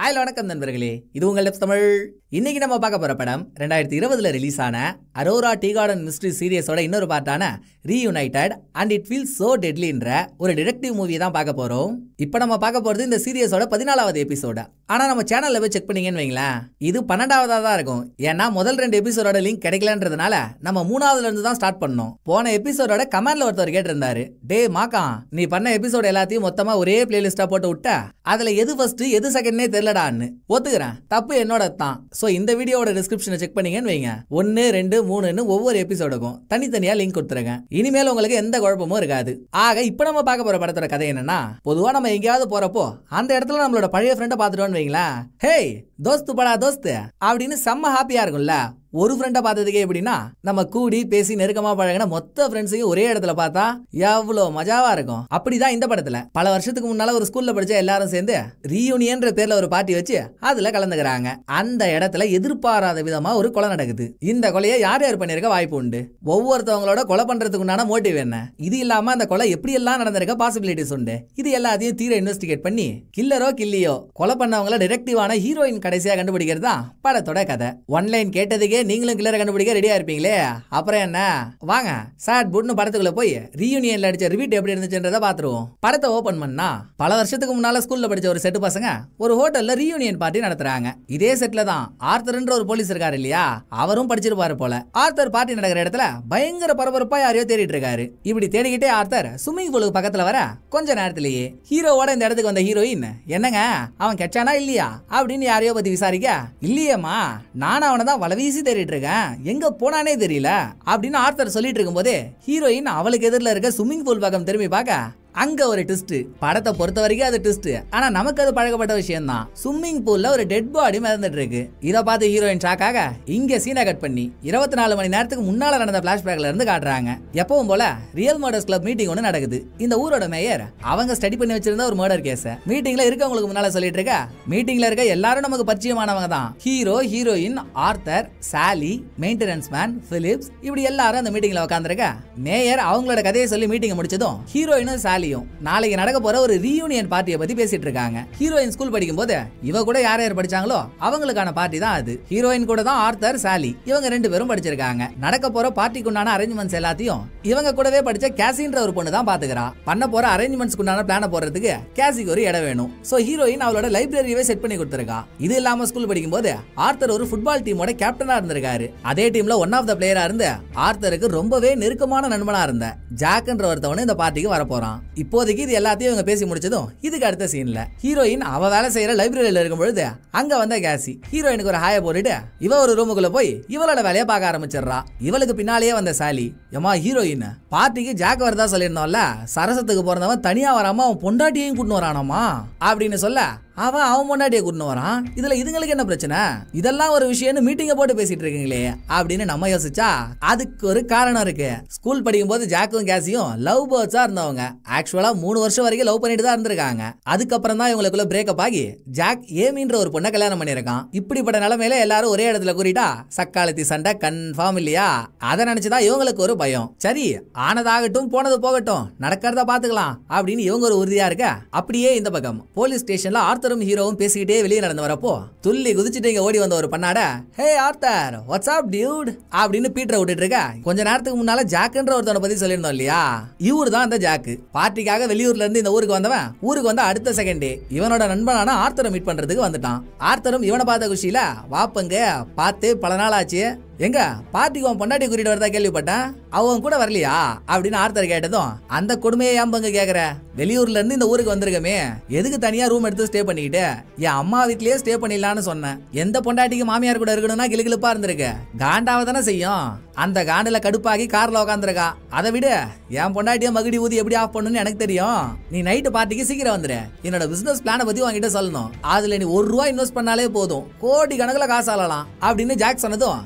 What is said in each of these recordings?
hi வணக்கம் நண்பர்களே இது உங்கள் Depth தமிழ் இன்னைக்கு நம்ம பார்க்க போற படம் ரெண்டாயிரத்தி இருபதுல ரிலீஸ் ஆன அரோரா டீ கார்டன் மிஸ்ட்ரி சீரியஸோட இன்னொரு பார்ட்டான reunited and it feel so டெட்லின்ற ஒரு டிடெக்டிவ் மூவி தான் பார்க்க போறோம் இப்போ நம்ம பார்க்க போறது இந்த சீரியஸோட பதினாலாவது எபிசோட ஆனா நம்ம சேனல்ல போய் செக் பண்ணீங்கன்னு வைங்களேன் இது பன்னெண்டாவதா தான் இருக்கும் ஏன்னா முதல் ரெண்டு எபிசோடோட லிங்க் கிடைக்கலன்றதுனால நம்ம மூணாவதுல இருந்து தான் ஸ்டார்ட் பண்ணோம் போன எபிசோடோட கமெண்ட்ல ஒருத்தர் கேட்டிருந்தாரு டே மாக்கா நீ பண்ண எபிசோட் எல்லாத்தையும் மொத்தமா ஒரே பிளேலிஸ்டா போட்டு விட்ட அதுல எது ஃபர்ஸ்ட் எது செகண்ட்னே தெரியலடான்னு ஒத்துக்கிறேன் தப்பு என்னோட தான் சோ இந்த வீடியோவோட டிஸ்கிரிப்ஷனை செக் பண்ணீங்கன்னு வைங்க ஒன்னு ரெண்டு மூணுன்னு ஒவ்வொரு எபிசோடுக்கும் தனித்தனியா லிங்க் கொடுத்துருங்க இனிமேல் உங்களுக்கு எந்த குழப்பமும் இருக்காது ஆக இப்போ நம்ம பார்க்க போற படத்தோட கதை என்னன்னா பொதுவா நம்ம எங்கேயாவது போறப்போ அந்த இடத்துல நம்மளோட பழைய ஃப்ரெண்டை பார்த்துட்டோம்னு வைங்களேன் ஹேய் தோஸ்து படா தோஸ்து அப்படின்னு செம்ம ஹாப்பியா இருக்கும்ல ஒரு ஃப்ரெண்டை பார்த்ததுக்கே எப்படின்னா நம்ம கூடி பேசி நெருக்கமா பழகின மொத்த ஃப்ரெண்ட்ஸையும் ஒரே இடத்துல பார்த்தா எவ்வளோ மஜாவா இருக்கும் அப்படிதான் இந்த படத்துல பல வருஷத்துக்கு முன்னால ஒரு ஸ்கூல்ல படிச்ச எல்லாரும் சேர்ந்து ரீயூனியன்ற பேர்ல ஒரு பார்ட்டி வச்சு அதுல கலந்துக்கிறாங்க அந்த இடத்துல எதிர்பாராத விதமா ஒரு கொலை நடக்குது இந்த கொலையை யார் யார் பண்ணிருக்க வாய்ப்பு உண்டு ஒவ்வொருத்தவங்களோட கொலை பண்றதுக்கு உண்டான மோட்டிவ் என்ன இது இல்லாம அந்த கொலை எப்படி எல்லாம் நடந்திருக்க பாசிபிலிட்டிஸ் உண்டு இது எல்லாத்தையும் தீர இன்வெஸ்டிகேட் பண்ணி கில்லரோ கில்லியோ கொலை பண்ணவங்கள டிரெக்டிவான ஹீரோயின் கடைசியா கண்டுபிடிக்கிறது தான் படத்தோட கதை ஒன்லைன் கேட்டதுக்கே நீங்களும் கில்லரை கண்டுபிடிக்க ரெடியா இருப்பீங்களே அப்புறம் என்ன வாங்க சாட் புட்னு படத்துக்குள்ள போய் ரீயூனியன்ல அடிச்ச ரிவீட் எப்படி இருந்துச்சுன்றத பாத்துருவோம் படத்தை ஓபன் பண்ணா பல வருஷத்துக்கு முன்னால ஸ்கூல்ல படிச்ச ஒரு செட்டு பசங்க ஒரு ஹோட்டல்ல ரீயூனியன் பார்ட்டி நடத்துறாங்க இதே செட்ல தான் ஆர்த்தர்ன்ற ஒரு போலீஸ் இருக்காரு இல்லையா அவரும் படிச்சிருப்பாரு போல ஆர்த்தர் பார்ட்டி நடக்கிற இடத்துல பயங்கர பரபரப்பா யாரையோ தேடிட்டு இருக்காரு இப்படி தேடிக்கிட்டே ஆர்த்தர் ஸ்விம்மிங் பூலுக்கு பக்கத்துல வர கொஞ்ச நேரத்திலேயே ஹீரோவோட இந்த இடத்துக்கு வந்த ஹீரோயின் என்னங்க அவன் கெச்சானா இல்லையா அப்படின்னு யாரையோ பத்தி விசாரிக்க இல்லையேம்மா நான் அவனை தான் வலை வீசி தேடிட்டு இருக்கேன் எங்க போனானே தெரியல அப்படின்னு ஆர்த்தர் சொல்லிட்டு இருக்கும்போதே ஹீரோயின் அவளுக்கு எதிரில் இருக்க ஸ்விம்மிங் பூல் பக்கம் திரும்பி பார்க்க அங்க ஒரு ட்விஸ்ட் படத்தை பொறுத்த வரைக்கும் அது ட்விஸ்ட் ஆனா நமக்கு அது பழக்கப்பட்ட விஷயம் தான் ஸ்விம்மிங் பூல்ல ஒரு டெட் பாடி மிதந்துட்டு இருக்கு இத பார்த்து ஹீரோயின் ஷாக்காக இங்க சீனை கட் பண்ணி இருபத்தி நாலு மணி நேரத்துக்கு முன்னால நடந்த பிளாஷ்பேக்ல இருந்து காட்டுறாங்க எப்பவும் போல ரியல் மர்டர்ஸ் கிளப் மீட்டிங் ஒன்று நடக்குது இந்த ஊரோட மேயர் அவங்க ஸ்டடி பண்ணி வச்சிருந்த ஒரு மர்டர் கேஸ் மீட்டிங்ல இருக்கவங்களுக்கு முன்னால சொல்லிட்டு இருக்க மீட்டிங்ல இருக்க எல்லாரும் நமக்கு பரிச்சயமானவங்க தான் hero heroine Arthur Sally maintenance man Phillips இப்படி எல்லாரும் அந்த மீட்டிங்ல உட்காந்துருக்க மேயர் அவங்களோட கதையை சொல்லி மீட்டிங் முடிச்சதும் ஹீரோயினும் சாலியும் நாளைக்கு நடக்க போற ஒரு ரீயூனியன் பார்ட்டியை பத்தி பேசிட்டு இருக்காங்க ஹீரோயின் ஸ்கூல் படிக்கும் போது இவ கூட யார் யார் படிச்சாங்களோ அவங்களுக்கான பார்ட்டி தான் அது ஹீரோயின் கூட தான் ஆர்த்தர் சாலி இவங்க ரெண்டு பேரும் படிச்சிருக்காங்க நடக்க போற பார்ட்டிக்கு உண்டான அரேஞ்ச்மெண்ட்ஸ் எல்லாத்தையும் இவங்க கூடவே படிச்ச கேசின்ற ஒரு பொண்ணு தான் பாத்துக்கிறா பண்ண போற அரேஞ்ச்மெண்ட்ஸ்க்கு உண்டான பிளான போடுறதுக்கு கேசிக்கு ஒரு இடம் வேணும் சோ ஹீரோயின் அவளோட லைப்ரரியவே செட் பண்ணி கொடுத்திருக்கா இது இல்லாம ஸ்கூல் படிக்கும் போது ஆர்த்தர் ஒரு ஃபுட்பால் டீமோட கேப்டனா இருந்திருக்காரு அதே டீம்ல ஒன் ஆஃப் த பிளேயரா இருந்து ஆர்த்தருக்கு ரொம்பவே நெருக்கமான நண்பனா இருந்த ஜாக்ன்ற ஒருத்தவனு இந்த பார்ட்டிக்கு வர போறான் இப்போதைக்கு இது எல்லாத்தையும் இவங்க பேசி முடிச்சதும் இதுக்கு அடுத்த சீன்ல ஹீரோயின் அவ வேலை செய்யற லைப்ரரியில இருக்கும் பொழுது அங்க வந்த கேசி ஹீரோயினுக்கு ஒரு ஹாய போட்டுட்டு இவ ஒரு ரூமுக்குள்ள போய் இவளோட வேலையை பார்க்க ஆரம்பிச்சிடுறா இவளுக்கு பின்னாலேயே வந்த சாலி ஏமா ஹீரோயின் பார்ட்டிக்கு ஜாக் வரதா சொல்லியிருந்தோம்ல சரசத்துக்கு பிறந்தவன் தனியா வராம அவன் பொண்டாட்டியையும் கூட்டின்னு வரானாமா அப்படின்னு சொல்ல அவன் அவன் முன்னாடியே கூட்டின்னு வரான் இதுல இதுங்களுக்கு என்ன பிரச்சனை இதெல்லாம் ஒரு விஷயம்னு மீட்டிங்க போட்டு பேசிட்டு இருக்கீங்களே அப்படின்னு நம்ம யோசிச்சா அதுக்கு ஒரு காரணம் இருக்கு ஸ்கூல் படிக்கும் போது ஜாக்கும் கேசியும் லவ் பேர்ட்ஸா இருந்தவங்க ஆக்சுவலா மூணு வருஷம் வரைக்கும் லவ் பண்ணிட்டு தான் இருந்திருக்காங்க அதுக்கப்புறம் தான் இவங்களுக்குள்ள பிரேக்கப் ஆகி ஜாக் ஏமின்ற ஒரு பொண்ணை கல்யாணம் பண்ணியிருக்கான் இப்படிப்பட்ட நிலைமையில எல்லாரும் ஒரே இடத்துல கூறிட்டா சக்காலத்தி சண்டை கன்ஃபார்ம் இல்லையா அதை நினைச்சுதான் இவங்களுக்கு ஒரு பயம் சரி ஆனதாகட்டும் போனது போகட்டும் நடக்கிறத பாத்துக்கலாம் அப்படின்னு இவங்க ஒரு உறுதியா இருக்க அப்படியே இந்த பக்கம் போலீஸ் ஸ்டேஷன்ல ஆர்த்தரும் ஹீரோவும் பேசிக்கிட்டே வெளியே நடந்து வரப்போ துள்ளி குதிச்சுட்டு இங்க ஓடி வந்த ஒரு பண்ணாட hey Arthur what's up dude அப்படின்னு பீட்டரை விட்டுட்டு இருக்க கொஞ்ச நேரத்துக்கு முன்னால ஜாக்குன்ற ஒருத்தவனை பத்தி சொல்லியிருந்தோம் இல்லையா இவரு தான் அந்த ஜாக்கு பார்ட்டிக்காக வெளியூர்ல இருந்து இந்த ஊருக்கு வந்தவன் ஊருக்கு வந்த அடுத்த செகண்டே இவனோட நண்பனான ஆர்த்தரை மீட் பண்றதுக்கு வந்துட்டான் ஆர்த்தரும் இவனை பார்த்த குஷியில வாப்பங்க பார்த்து பல நாள் ஆச்சு எங்க பார்ட்டிக்கு உன் பொண்டாட்டி கூட்டிட்டு வரதா கேள்விப்பட்டேன் அவன் கூட வரலையா அப்படின்னு ஆர்த்தர் கேட்டதும் அந்த கொடுமையை ஏன் பங்கு கேக்குற வெளியூர்ல இருந்து இந்த ஊருக்கு வந்திருக்கமே எதுக்கு தனியா ரூம் எடுத்து ஸ்டே பண்ணிக்கிட்டு என் அம்மா வீட்லயே ஸ்டே பண்ணிடலான்னு சொன்னேன் எந்த பொண்டாட்டிக்கு மாமியார் கூட இருக்கணும்னா கிளுகிளுப்பா இருந்திருக்கு காண்டாவ தானே செய்யும் அந்த காண்டுல கடுப்பாகி கார்ல உட்காந்துருக்கா அதை விட என் பொண்டாட்டிய மகுடி ஊதி எப்படி ஆஃப் பண்ணணும்னு எனக்கு தெரியும் நீ நைட்டு பார்ட்டிக்கு சீக்கிரம் வந்துரு என்னோட பிசினஸ் பிளானை பத்தி உங்ககிட்ட சொல்லணும் அதுல நீ ஒரு ரூபா இன்வெஸ்ட் பண்ணாலே போதும் கோடி கணக்குல காசு ஆளலாம் அப்படின்னு ஜாக் சொன்னதும் ஏண்டா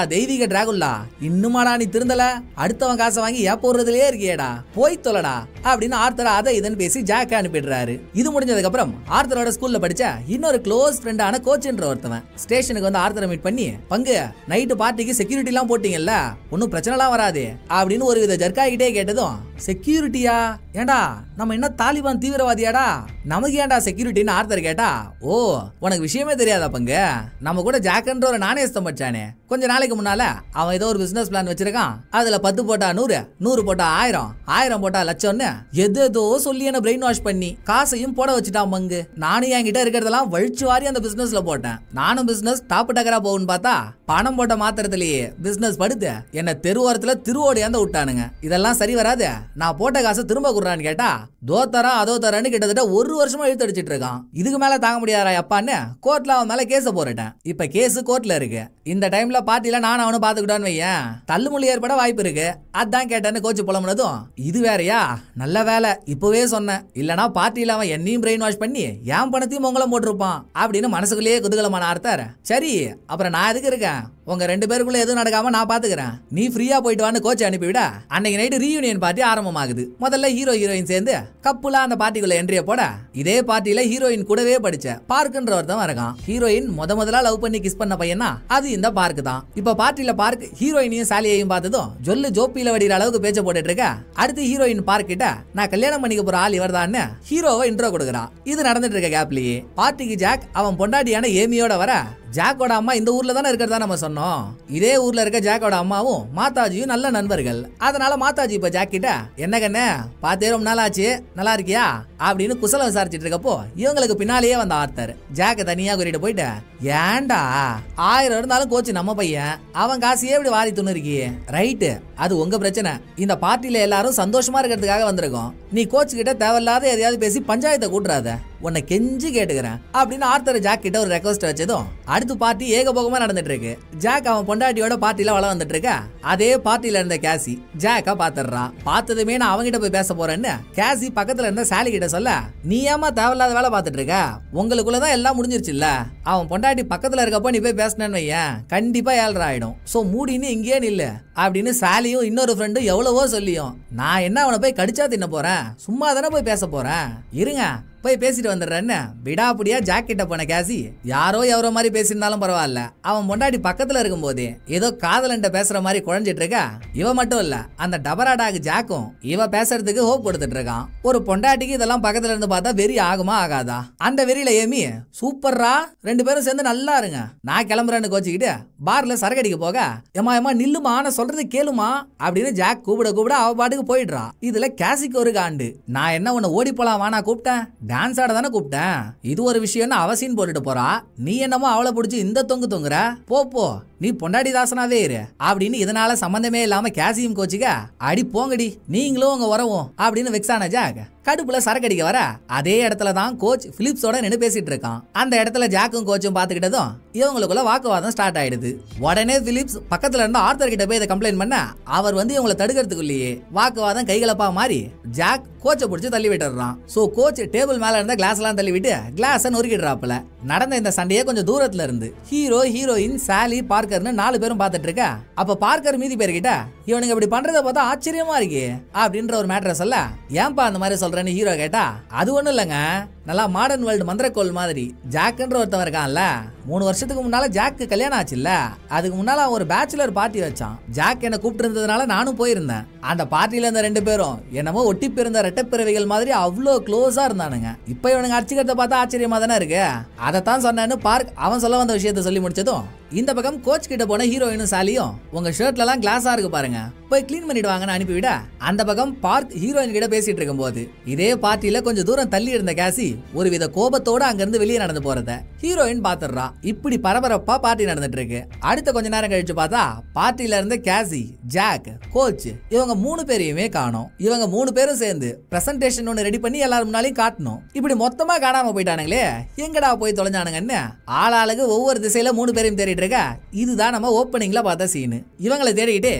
தெய்வீக டிராகுல்லா இன்னுமாடா நீ திருந்தல அடுத்தவன் காசை வாங்கி ஏன் போடுறதுலயே இருக்கியேடா போய் தொலைடா அப்படின்னு ஆர்த்தர் அதை இதன்னு பேசி ஜாக்க அனுப்பிடுறாரு இது முடிஞ்சதுக்கு அப்புறம் ஆர்த்தரோட ஸ்கூல்ல படிச்ச இன்னொரு க்ளோஸ் ஃப்ரெண்டான கோச்ன்ற ஒருத்தவன் ஸ்டேஷனுக்கு வந்து ஆர்த்தரை மீட் பண்ணி பங்கு நைட்டு பார்ட்டிக்கு செக்யூரிட்டி எல்லாம் போட்டீங்கல்ல ஒன்னும் பிரச்சனைலாம் வராது அப்படின்னு ஒரு வித ஜர்க்காகிட்டே கேட்டதும் செக்யூரிட்டியா ஏண்டா நம்ம என்ன தாலிபான் தீவிரவாதியாடா நமக்கு ஏன்டா செக்யூரிட்டின்னு ஆர்த்தர் கேட்டா ஓ உனக்கு விஷயமே தெரியாதா பங்கு நம்ம கூட ஜாக்கன்ற ஒரு நாணயஸ்தம் வச்சானே கொஞ்ச நாளைக்கு முன்னால அவன் ஏதோ ஒரு பிசினஸ் பிளான் வச்சிருக்கான் அதுல பத்து போட்டா நூறு நூறு போட்டா ஆயிரம் ஆயிரம் போட்டா லட்சம்னு எது ஏதோ சொல்லி என்ன பிரெயின் வாஷ் பண்ணி காசையும் போட வச்சுட்டான் பங்கு நானும் என்கிட்ட இருக்கிறதெல்லாம் வழிச்சு வாரி அந்த பிசினஸ்ல போட்டேன் நானும் பிசினஸ் டாப் டக்கரா போகும்னு பார்த்தா பணம் போட்ட மாத்திரத்திலேயே பிசினஸ் படுத்து என்ன தெருவோரத்துல திருவோடையாந்த விட்டானுங்க இதெல்லாம் சரி வராது நான் போட்ட காசை திரும்ப குடுறான்னு கேட்டா தோ தரேன் அதோ தரேன்னு கிட்டத்தட்ட ஒரு வருஷமா இழுத்தடிச்சிட்டு இருக்கான் இதுக்கு மேல தாங்க முடியாதா அப்பான்னு கோர்ட்ல அவன் மேல கேஸ போட்டுட்டேன் இப்ப கேஸ் கோர்ட்ல இருக்கு இந்த டைம்ல பார்ட்டில நான் அவனும் பாத்துக்கிட்டான்னு வையேன் தள்ளுமொழி ஏற்பட வாய்ப்பு இருக்கு அதான் கேட்டேன்னு கோச்சு புலம்புனதும் இது வேறயா நல்ல வேலை இப்பவே சொன்னேன் இல்லனா பார்ட்டில அவன் என்னையும் பிரெயின் வாஷ் பண்ணி என் பணத்தையும் உங்களும் போட்டிருப்பான் அப்படின்னு மனசுக்குள்ளேயே குதூகலமான ஆர்த்தார் சரி அப்புறம் நான் எதுக்கு இருக்கேன் உங்க ரெண்டு பேருக்குள்ள எதுவும் நடக்காம நான் பாத்துக்கிறேன் நீ ஃப்ரீயா போயிட்டு வான்னு கோச் அனுப்பிவிட அன்னைக்கு நைட்டு ரீயூனியன் பார்ட்டி ஆரம்பமாகுது முதல்ல ஹீரோ ஹீரோயின் சேர்ந்து கப்புலா அந்த பார்ட்டிக்குள்ள என்ட்ரிய போட இதே பார்ட்டில ஹீரோயின் கூடவே படிச்ச பார்க்குன்ற ஒருத்தன் இருக்கான் ஹீரோயின் முத முதலா லவ் பண்ணி கிஸ் பண்ண பையனா அது இந்த பார்க் தான் இப்ப பார்ட்டில பார்க் ஹீரோயினையும் சாலியையும் பார்த்ததும் ஜொல்லு ஜோப்பியில வடிகிற அளவுக்கு பேச்ச போட்டுட்டு இருக்க அடுத்து ஹீரோயின் பார்க் கிட்ட நான் கல்யாணம் பண்ணிக்க போற ஆள் இவர்தான்னு ஹீரோவை இன்ட்ரோ கொடுக்குறான் இது நடந்துட்டு இருக்க கேப்லயே பார்ட்டிக்கு ஜாக் அவன் பொண்டாட்டியான ஏமியோட வர ஜாக்கோட அம்மா இந்த ஊர்ல தானே இருக்கிறதா நம்ம சொன்னோம் இதே ஊர்ல இருக்க ஜாக்கோட அம்மாவும் மாதாஜியும் நல்ல நண்பர்கள் அதனால மாதாஜி இப்ப ஜாக் கிட்ட என்ன கண்ணே பார்த்தே ரொம்ப நாள் ஆச்சு நல்லா இருக்கியா அப்படின்னு குசலம் விசாரிச்சிட்டு இருக்கப்போ இவங்களுக்கு பின்னாலேயே வந்த ஆர்த்தர் ஜாக்க தனியா கூட்டிட்டு போயிட்டு ஏன்டா ஆயிரம் இருந்தாலும் கோச்சு நம்ம பையன் அவன் காசையே இப்படி வாரி துண்ணுருக்கியே ரைட்டு அது உங்க பிரச்சனை இந்த பார்ட்டில எல்லாரும் சந்தோஷமா இருக்கிறதுக்காக வந்திருக்கோம் நீ கோச் கிட்ட தேவையில்லாத எதையாவது பேசி பஞ்சாயத்தை கூட்டுறாத உன்னை கெஞ்சி கேட்டுக்கிறேன் அப்படின்னு ஆர்த்தர் ஜாக் கிட்ட ஒரு ரெக்வஸ்ட் வச்சதும் அடுத்து பார்ட்டி ஏகபோகமா நடந்துட்டு இருக்கு ஜாக் அவன் பொண்டாட்டியோட பார்ட்டில வள வந்துட்டு இருக்க அதே பார்ட்டில இருந்த கேசி ஜாக்கா பாத்துறான் பார்த்ததுமே நான் அவங்கிட்ட போய் பேச போறேன்னு கேசி பக்கத்துல இருந்த சாலி கிட்ட சொல்ல நீ ஏமா தேவையில்லாத வேலை பார்த்துட்டு இருக்க உங்களுக்குள்ளதான் எல்லாம் முடிஞ்சிருச்சுல்ல அவன் பொண்டாட்டி பக்கத்துல இருக்கப்போ நீ போய் பேசினேன்னு வையேன் கண்டிப்பா ஏழ்ரை ஆயிடும் சோ மூடின்னு இங்கேயே நில்லு அப்படின்னு சாலியும் இன்னொரு ஃப்ரெண்டும் எவ்வளவோ சொல்லியும் நான் என்ன அவனை போய் கடிச்சா தின்ன போறேன் சும்மா தானே போய் பேச போறேன் இருங்க போய் பேசிட்டு வந்துடுறேன்னு விடாப்புடியா ஜாக்கெட்ட போன கேசி யாரோ எவரோ மாதிரி பேசியிருந்தாலும் பரவாயில்ல அவன் முன்னாடி பக்கத்துல இருக்கும்போதே ஏதோ காதலன்ட்ட பேசுற மாதிரி குழஞ்சிட்டு இருக்கா இவ மட்டும் இல்ல அந்த டபரா டாக் ஜாக்கும் இவ பேசுறதுக்கு ஹோப் கொடுத்துட்டு இருக்கான் ஒரு பொண்டாட்டிக்கு இதெல்லாம் பக்கத்துல இருந்து பார்த்தா வெறி ஆகுமா ஆகாதா அந்த வெறியில ஏமி சூப்பர்ரா ரெண்டு பேரும் சேர்ந்து நல்லா இருங்க நான் கிளம்புறேன்னு கோச்சிக்கிட்டு பார்ல சரக்கடிக்க போக ஏமா ஏமா நில்லுமா நான் சொல்றது கேளுமா அப்படின்னு ஜாக் கூப்பிட கூப்பிட அவ பாட்டுக்கு போயிடுறா இதுல கேசிக்கு ஒரு காண்டு நான் என்ன உன்னை ஓடி போலாம் வானா கூப்பிட்டேன் டான்ஸ் ஆட தானே கூப்பிட்டேன் இது ஒரு விஷயம்னு அவசியம் போட்டுட்டு போறா நீ என்னமோ அவளை பிடிச்சி இந்த தொங்கு தொங்குற போ போ நீ பொண்டாடி தாசனாவே இரு அப்படின்னு இதனால சம்பந்தமே இல்லாம கேசியும் கோச்சிக்க அடி போங்கடி நீங்களும் உங்க உறவும் அப்படின்னு வெக்ஸான ஜாக் கடுப்புல சரக்கடிக்க வர அதே இடத்துல தான் கோச் பிலிப்ஸோட நின்று பேசிட்டு இருக்கான் அந்த இடத்துல ஜாக்கும் கோச்சும் பாத்துக்கிட்டதும் இவங்களுக்குள்ள வாக்குவாதம் ஸ்டார்ட் ஆயிடுது உடனே பிலிப்ஸ் பக்கத்துல இருந்த ஆர்த்தர் கிட்ட போய் இதை கம்ப்ளைண்ட் பண்ண அவர் வந்து இவங்களை தடுக்கிறதுக்குள்ளேயே வாக்குவாதம் கைகலப்பா மாறி ஜாக் கோச்சை பிடிச்சி தள்ளி விட்டுறான் சோ கோச் டேபிள் மேல இருந்த கிளாஸ் எல்லாம் தள்ளி விட்டு கிளாஸ நொறுக்கிடுறாப்புல நடந்த இந்த சண்டையே கொஞ்சம் தூரத்துல இருந்து ஹீரோ ஹீரோயின் சாலி பார்க்கர்னு நாலு பேரும் பார்த்துட்டு இருக்க அப்ப பார்க்கர் மீதி பேர்கிட்ட இவனுங்க இப்படி பண்றத பார்த்தா ஆச்சரியமா இருக்கே அப்படின்ற ஒரு மேட்டரை சொல்ல ஏன்பா அந்த மாதிரி சொல்றேன்னு ஹீரோ கேட்டா அது ஒண்ணும் இல்லைங்க நல்லா மாடர்ன் வேர்ல்டு மந்திரக்கோள் மாதிரி ஜாக்குன்ற ஒருத்தன் இருக்கான்ல மூணு வருஷத்துக்கு முன்னால ஜாக்கு கல்யாணம் ஆச்சுல்ல அதுக்கு முன்னால அவன் ஒரு பேச்சுலர் பார்ட்டி வச்சான் ஜாக் என்ன கூப்பிட்டு இருந்ததுனால நானும் போயிருந்தேன் அந்த பார்ட்டில இருந்த ரெண்டு பேரும் என்னமோ ஒட்டி பிறந்த ரெட்டப்பிறவைகள் மாதிரி அவ்வளோ க்ளோஸா இருந்தானுங்க இப்போ இவனுங்க அடிச்சுக்கிறத பார்த்தா ஆச்சரியமா தானே இருக்கு அதைத்தான் சொன்னேன்னு பார்க் அவன் சொல்ல வந்த விஷயத்த சொல்லி முடிச்சதும் இந்த பக்கம் கோச் கிட்ட போன ஹீரோயினும் சாலியும் உங்க ஷர்ட்ல எல்லாம் கிளாஸா இருக்கு பாருங்க போய் க்ளீன் பண்ணிடுவாங்கன்னு அனுப்பிவிட அந்த பக்கம் பார்க் ஹீரோயின் கிட்ட பேசிட்டு இருக்கும்போது இதே பார்ட்டில கொஞ்சம் தூரம் தள்ளி இருந்த கேசி ஒருவித கோபத்தோட அங்கிருந்து வெளியே நடந்து போறத ஹீரோயின் பாத்துடுறா இப்படி பரபரப்பா பார்ட்டி நடந்துட்டு இருக்கு அடுத்த கொஞ்ச நேரம் கழிச்சு பார்த்தா பார்ட்டில இருந்த கேசி ஜாக் கோச் இவங்க மூணு பேரையுமே காணோம் இவங்க மூணு பேரும் சேர்ந்து பிரசன்டேஷன் ஒன்னு ரெடி பண்ணி எல்லாரும் முன்னாலையும் காட்டணும் இப்படி மொத்தமா காணாம போயிட்டானுங்களே எங்கடா போய் தொலைஞ்சானுங்கன்னு ஆளாளுக்கு ஒவ்வொரு திசையில மூணு பேரையும் தேடிட்டு இருக்க இதுதான் நம்ம ஓப்பனிங்ல பார்த்த சீனு இவங்களை தேடிக்கிட்டு ஹீரோ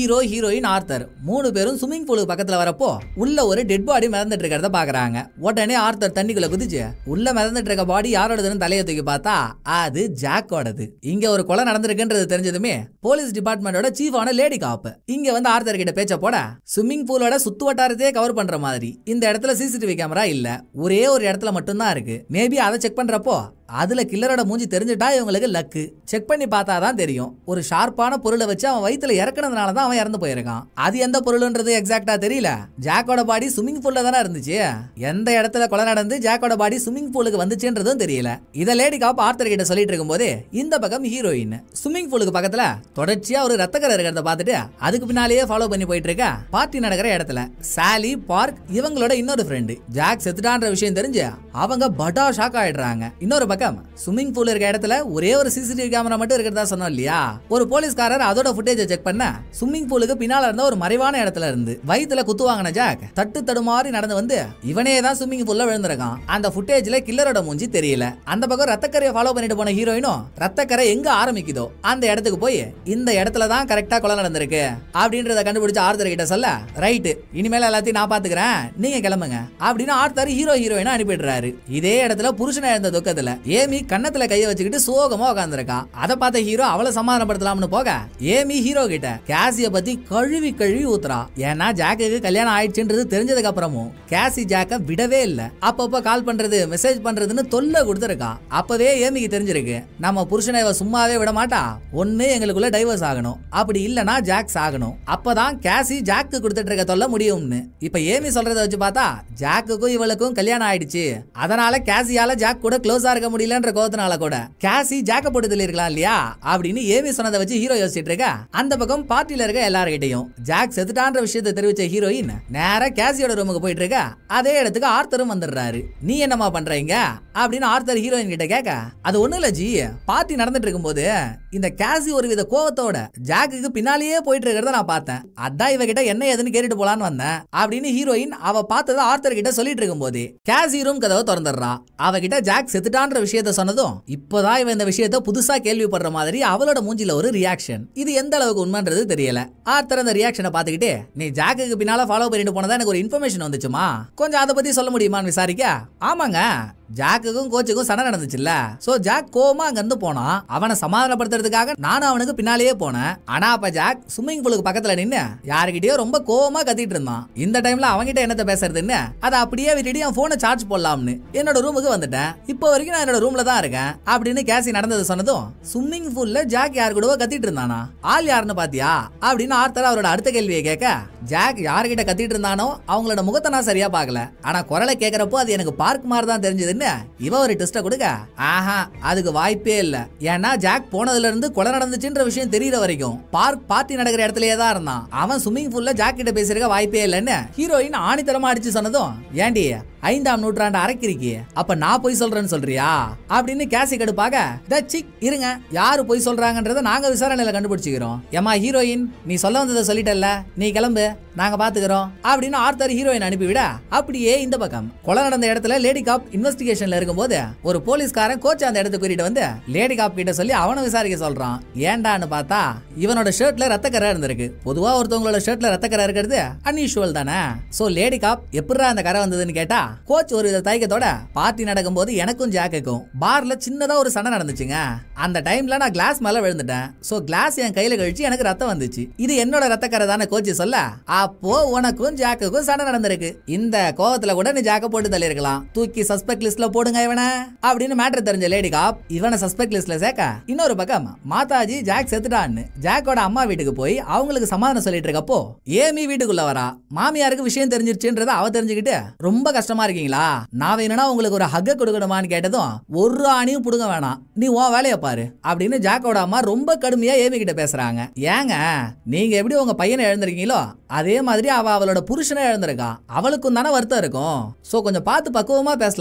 ஹீரோ ஹீரோயின் ஆர்த்தர் மூணு பேரும் ஸ்விம்மிங் பூலுக்கு பக்கத்துல வரப்போ உள்ள ஒரு டெட் பாடி மிதந்துட்டு இருக்கிறத பாக்குறாங்க உடனே ஆர்த்தர் தண்ணிக்குள்ள குதிச்சு உள்ள மிதந்துட்டு இருக்க பாடி யாரோடதுன்னு தலையை தூக்கி பார்த்தா அது ஜாக்கோடது இங்க ஒரு கொலை நடந்திருக்குன்றது தெரிஞ்சதுமே போலீஸ் டிபார்ட்மெண்டோட சீஃபான லேடி காப் இங்க வந்து ஆர்த்தர் கிட்ட பேச்ச போட ஸ்விம்மிங் பூலோட சுத்து வட்டாரத்தையே கவர் பண்ற மாதிரி இந்த இடத்துல சிசிடிவி கேமரா இல்ல ஒரே ஒரு இடத்துல மட்டும்தான் இருக்கு மேபி அதை செக் பண்றப்போ அதுல கில்லரோட மூஞ்சி தெரிஞ்சுட்டா இவங்களுக்கு லக்கு செக் பண்ணி பார்த்தா தான் தெரியும் ஒரு ஷார்ப்பான பொருளை வச்சு அவன் வயித்துல இறக்குனதுனால தான் அவன் இறந்து போயிருக்கான் அது எந்த பொருள்ன்றது எக்ஸாக்டா தெரியல ஜாக்கோட பாடி ஸ்விம்மிங் பூல்ல தானே இருந்துச்சு எந்த இடத்துல கொலை நடந்து ஜாக்கோட பாடி ஸ்விம்மிங் பூலுக்கு வந்துச்சுன்றதும் தெரியல இத லேடி காப் ஆர்த்தர் கிட்ட சொல்லிட்டு இருக்கும்போது இந்த பக்கம் ஹீரோயின் ஸ்விம்மிங் பூலுக்கு பக்கத்துல தொடர்ச்சியா ஒரு ரத்தக்கரை இருக்கிறத பார்த்துட்டு அதுக்கு பின்னாலேயே ஃபாலோ பண்ணி போயிட்டு இருக்க பார்ட்டி நடக்கிற இடத்துல சாலி பார்க் இவங்களோட இன்னொரு ஃப்ரெண்டு ஜாக் செத்துட்டான்ற விஷயம் தெரிஞ்சு அவங்க பட்டா ஷாக் ஆயிடுறாங்க இன்னொரு பக்கம் ஸ்விம்மிங் பூல் இருக்க இடத்துல ஒரே ஒரு சிசிடிவி கேமரா மட்டும் இருக்கிறதா சொன்னோம் இல்லையா ஒரு போலீஸ்காரர் அதோட ஃபுட்டேஜை செக் பண்ண ஸ்விம்மிங் பூலுக்கு பின்னால இருந்த ஒரு மறைவான இடத்துல இருந்து வயித்துல குத்து வாங்கின ஜாக் தட்டு தடுமாறி நடந்து வந்து இவனே தான் ஸ்விம்மிங் பூல்ல விழுந்திருக்கான் அந்த ஃபுட்டேஜ்ல கில்லரோட மூஞ்சி தெரியல அந்த பக்கம் ரத்தக்கரையை ஃபாலோ பண்ணிட்டு போன ஹீரோயினும் ரத்தக்கரை எங்க ஆரம்பிக்குதோ அந்த இடத்துக்கு போய் இந்த இடத்துல தான் கரெக்டா கொலை நடந்திருக்கு அப்படின்றத கண்டுபிடிச்சு ஆர்த்தர் கிட்ட சொல்ல ரைட்டு இனிமேல் எல்லாத்தையும் நான் பாத்துக்கிறேன் நீங்க கிளம்புங்க அப்படின்னு ஆர்த்தர் ஹீரோ ஹீரோயினை அனுப்பிடுறாரு இதே இடத்துல புருஷனை இழந்த துக்கத்துல ஏமி கன்னத்துல கைய வச்சுக்கிட்டு சோகமா உட்காந்துருக்கான் அதை பார்த்த ஹீரோ அவளை சமாதானப்படுத்தலாம்னு போக ஏமி ஹீரோ கிட்ட கேசிய பத்தி கழுவி கழுவி ஊத்துறா ஏன்னா ஜாக்குக்கு கல்யாணம் ஆயிடுச்சுன்றது தெரிஞ்சதுக்கு அப்புறமும் கேசி ஜாக்க விடவே இல்ல அப்பப்ப கால் பண்றது மெசேஜ் பண்றதுன்னு தொல்லை கொடுத்துருக்கான் அப்பவே ஏமிக்கு தெரிஞ்சிருக்கு நம்ம புருஷனை இவ சும்மாவே விட மாட்டா ஒண்ணு எங்களுக்குள்ள டைவர்ஸ் ஆகணும் அப்படி இல்லனா ஜாக் சாகணும் அப்பதான் கேசி ஜாக்கு கொடுத்துட்டு இருக்க தொல்லை முடியும்னு இப்ப ஏமி சொல்றத வச்சு பார்த்தா ஜாக்குக்கும் இவளுக்கும் கல்யாணம் ஆயிடுச்சு அதனால கேசியால ஜாக் கூட க்ளோஸா இருக்க முடியலன்ற கோவத்தினால கூட கேசி ஜாக்க போட்டு தள்ளிருக்கலாம் இல்லையா அப்படின்னு ஏமி சொன்னதை வச்சு ஹீரோ யோசிச்சுட்டு இருக்க அந்த பக்கம் பார்ட்டில இருக்க எல்லார்கிட்டையும் ஜாக் செத்துட்டான்ற விஷயத்தை தெரிவிச்ச ஹீரோயின் நேரா கேசியோட ரூமுக்கு போயிட்டு இருக்க அதே இடத்துக்கு ஆர்த்தரும் வந்துடுறாரு நீ என்னமா பண்றீங்க அப்படின்னு ஆர்த்தர் ஹீரோயின் கிட்ட கேட்க அது ஒண்ணும் இல்ல ஜி பார்ட்டி நடந்துட்டு இருக்கும்போது இந்த கேசி ஒரு வித கோவத்தோட ஜாக்குக்கு பின்னாலேயே போயிட்டு இருக்கிறத நான் பார்த்தேன் அதான் இவகிட்ட என்ன ஏதுன்னு கேட்டுட்டு போலான்னு வந்தேன் அப்படின்னு ஹீரோயின் அவ பார்த்ததை ஆர்த்தர் கிட்ட சொல்லிட்டு இருக்கும்போது கேசி ரூம் கதவை திறந்துடுறா அவகிட்ட ஜாக் செத்துட்டான்ற விஷயத்த சொன்னதும் இப்போதான் இவன் இந்த விஷயத்த புதுசா கேள்விப்படுற மாதிரி அவளோட மூஞ்சில ஒரு ரியாக்ஷன் இது எந்த அளவுக்கு உண்மைன்றது தெரியல ஆர்த்தர் அந்த ரியாக்ஷனை பார்த்துக்கிட்டு நீ ஜாக்குக்கு பின்னால ஃபாலோ பண்ணிட்டு போனதா எனக்கு ஒரு இன்ஃபர்மேஷன் வந்துச்சுமா கொஞ்சம் அதை பத்தி சொல்ல முடியுமான்னு விசாரிக்க ஆமாங்க ஜாக்குக்கும் கோச்சுக்கும் சண்டை நடந்துச்சுல்ல சோ ஜாக் கோவமா அங்க இருந்து போனான் அவனை சமாதானப்படுத்துறதுக்காக நானும் அவனுக்கு பின்னாலேயே போனேன் ஆனா அப்ப ஜாக் ஸ்விம்மிங் பூலுக்கு பக்கத்துல நின்னு யாருக்கிட்டயோ ரொம்ப கோவமா கத்திட்டு இருந்தான் இந்த டைம்ல அவன்கிட்ட என்னத்த பேசுறதுன்னு அதை அப்படியே விட்டுட்டு என் போனை சார்ஜ் போடலாம்னு என்னோட ரூமுக்கு வந்துட்டேன் இப்போ வரைக்கும் நான் என்னோட ரூம்ல தான் இருக்கேன் அப்படின்னு கேசி நடந்தது சொன்னதும் ஸ்விம்மிங் பூல்ல ஜாக் யாரு கூடவோ கத்திட்டு இருந்தானா ஆள் யாருன்னு பாத்தியா அப்படின்னு ஆர்த்தர் அவரோட அடுத்த கேள்வியை கேட்க ஜாக் யாருகிட்ட கத்திட்டு இருந்தானோ அவங்களோட முகத்தை நான் சரியா பார்க்கல ஆனா குரலை கேட்கறப்போ அது எனக்கு பார்க் மாதிரி தான் தெரிஞ்சதுன்னு இவ ஒரு டெஸ்ட கொடுக்க ஆஹா அதுக்கு வாய்ப்பே இல்ல ஏன்னா ஜாக் போனதுல இருந்து கொலை நடந்துச்சுன்ற விஷயம் தெரியற வரைக்கும் பார்க் பார்ட்டி நடக்கிற இடத்துலயே தான் இருந்தான் அவன் ஸ்விம்மிங் பூல்ல ஜாக் கிட்ட பேசிருக்க வாய்ப்பே இல்லைன்னு ஹீரோயின் ஆணித்தரமா அடிச்சு சொன்னதும் ஏண்டி ஐந்தாம் நூற்றாண்டு அரைக்கிறிக்கு அப்ப நான் பொய் சொல்றேன்னு சொல்றியா அப்படின்னு கேசி கடுப்பாக சிக் இருங்க யாரு பொய் சொல்றாங்கன்றத நாங்க விசாரணையில கண்டுபிடிச்சுக்கிறோம் ஏமா ஹீரோயின் நீ சொல்ல வந்ததை சொல்லிட்டல்ல நீ கிளம்பு நாங்க பாத்துக்கிறோம் அப்படின்னு ஆர்த்தர் ஹீரோயின் அனுப்பிவிட அப்படியே இந்த பக்கம் கொலை நடந்த இடத்துல லேடி காப் இன்வெஸ்டிகேஷன்ல இருக்கும்போது ஒரு போலீஸ்காரன் கோச் அந்த இடத்துக்கு கூட்டிட்டு வந்து லேடி காப் கிட்ட சொல்லி அவனை விசாரிக்க சொல்றான் ஏன்டான்னு பார்த்தா இவனோட ஷர்ட்ல ரத்தக்கரை இருந்திருக்கு பொதுவா ஒருத்தவங்களோட ஷர்ட்ல ரத்தக்கரை இருக்கிறது அன்யூஷுவல் தானே சோ லேடி காப் எப்படிடா அந்த கரை வந்ததுன்னு கேட்டா கோச் ஒரு வித தயக்கத்தோட பார்ட்டி நடக்கும்போது எனக்கும் ஜாக்குக்கும் பார்ல சின்னதா ஒரு சண்டை நடந்துச்சுங்க அந்த டைம்ல நான் கிளாஸ் மேல விழுந்துட்டேன் சோ கிளாஸ் என் கையில கழிச்சு எனக்கு ரத்தம் வந்துச்சு இது என்னோட ரத்தக்கரை தானே கோச் சொல்ல அப்போ உனக்கும் ஜாக்குக்கும் சண்டை நடந்திருக்கு இந்த கோவத்துல கூட நீ ஜாக்க போட்டு தள்ளிருக்கலாம் தூக்கி சஸ்பெக்ட் லிஸ்ட்ல போடுங்க இவனை அப்படின்னு மேட்டர் தெரிஞ்ச லேடி காப் இவனை சஸ்பெக்ட் லிஸ்ட்ல சேர்க்க இன்னொரு பக்கம் மாதாஜி ஜாக் செத்துட்டான்னு ஜாக்கோட அம்மா வீட்டுக்கு போய் அவங்களுக்கு சமாதானம் சொல்லிட்டு இருக்கப்போ ஏமி வீட்டுக்குள்ள வரா மாமியாருக்கு விஷயம் தெரிஞ்சிருச்சுன்றத அவ தெரிஞ்சுக்கிட்டு ரொம்ப கஷ்டமா இருக்கீங்களா நான் வேணும்னா உங்களுக்கு ஒரு ஹக்க கொடுக்கணுமான்னு கேட்டதும் ஒரு ஆணியும் புடுங்க வேணாம் நீ உன் வேலையை பாரு அப்படின்னு ஜாக்கோட அம்மா ரொம்ப கடுமையா ஏமி கிட்ட பேசுறாங்க ஏங்க நீங்க எப்படி உங்க பையனை இழந்திருக்கீங்களோ அதே மாதிரி அவ அவளோட புருஷனை இழந்திருக்கா அவளுக்கும் தானே வருத்தம் இருக்கும் சோ கொஞ்சம் பார்த்து பக்குவமா பேசலாம்ல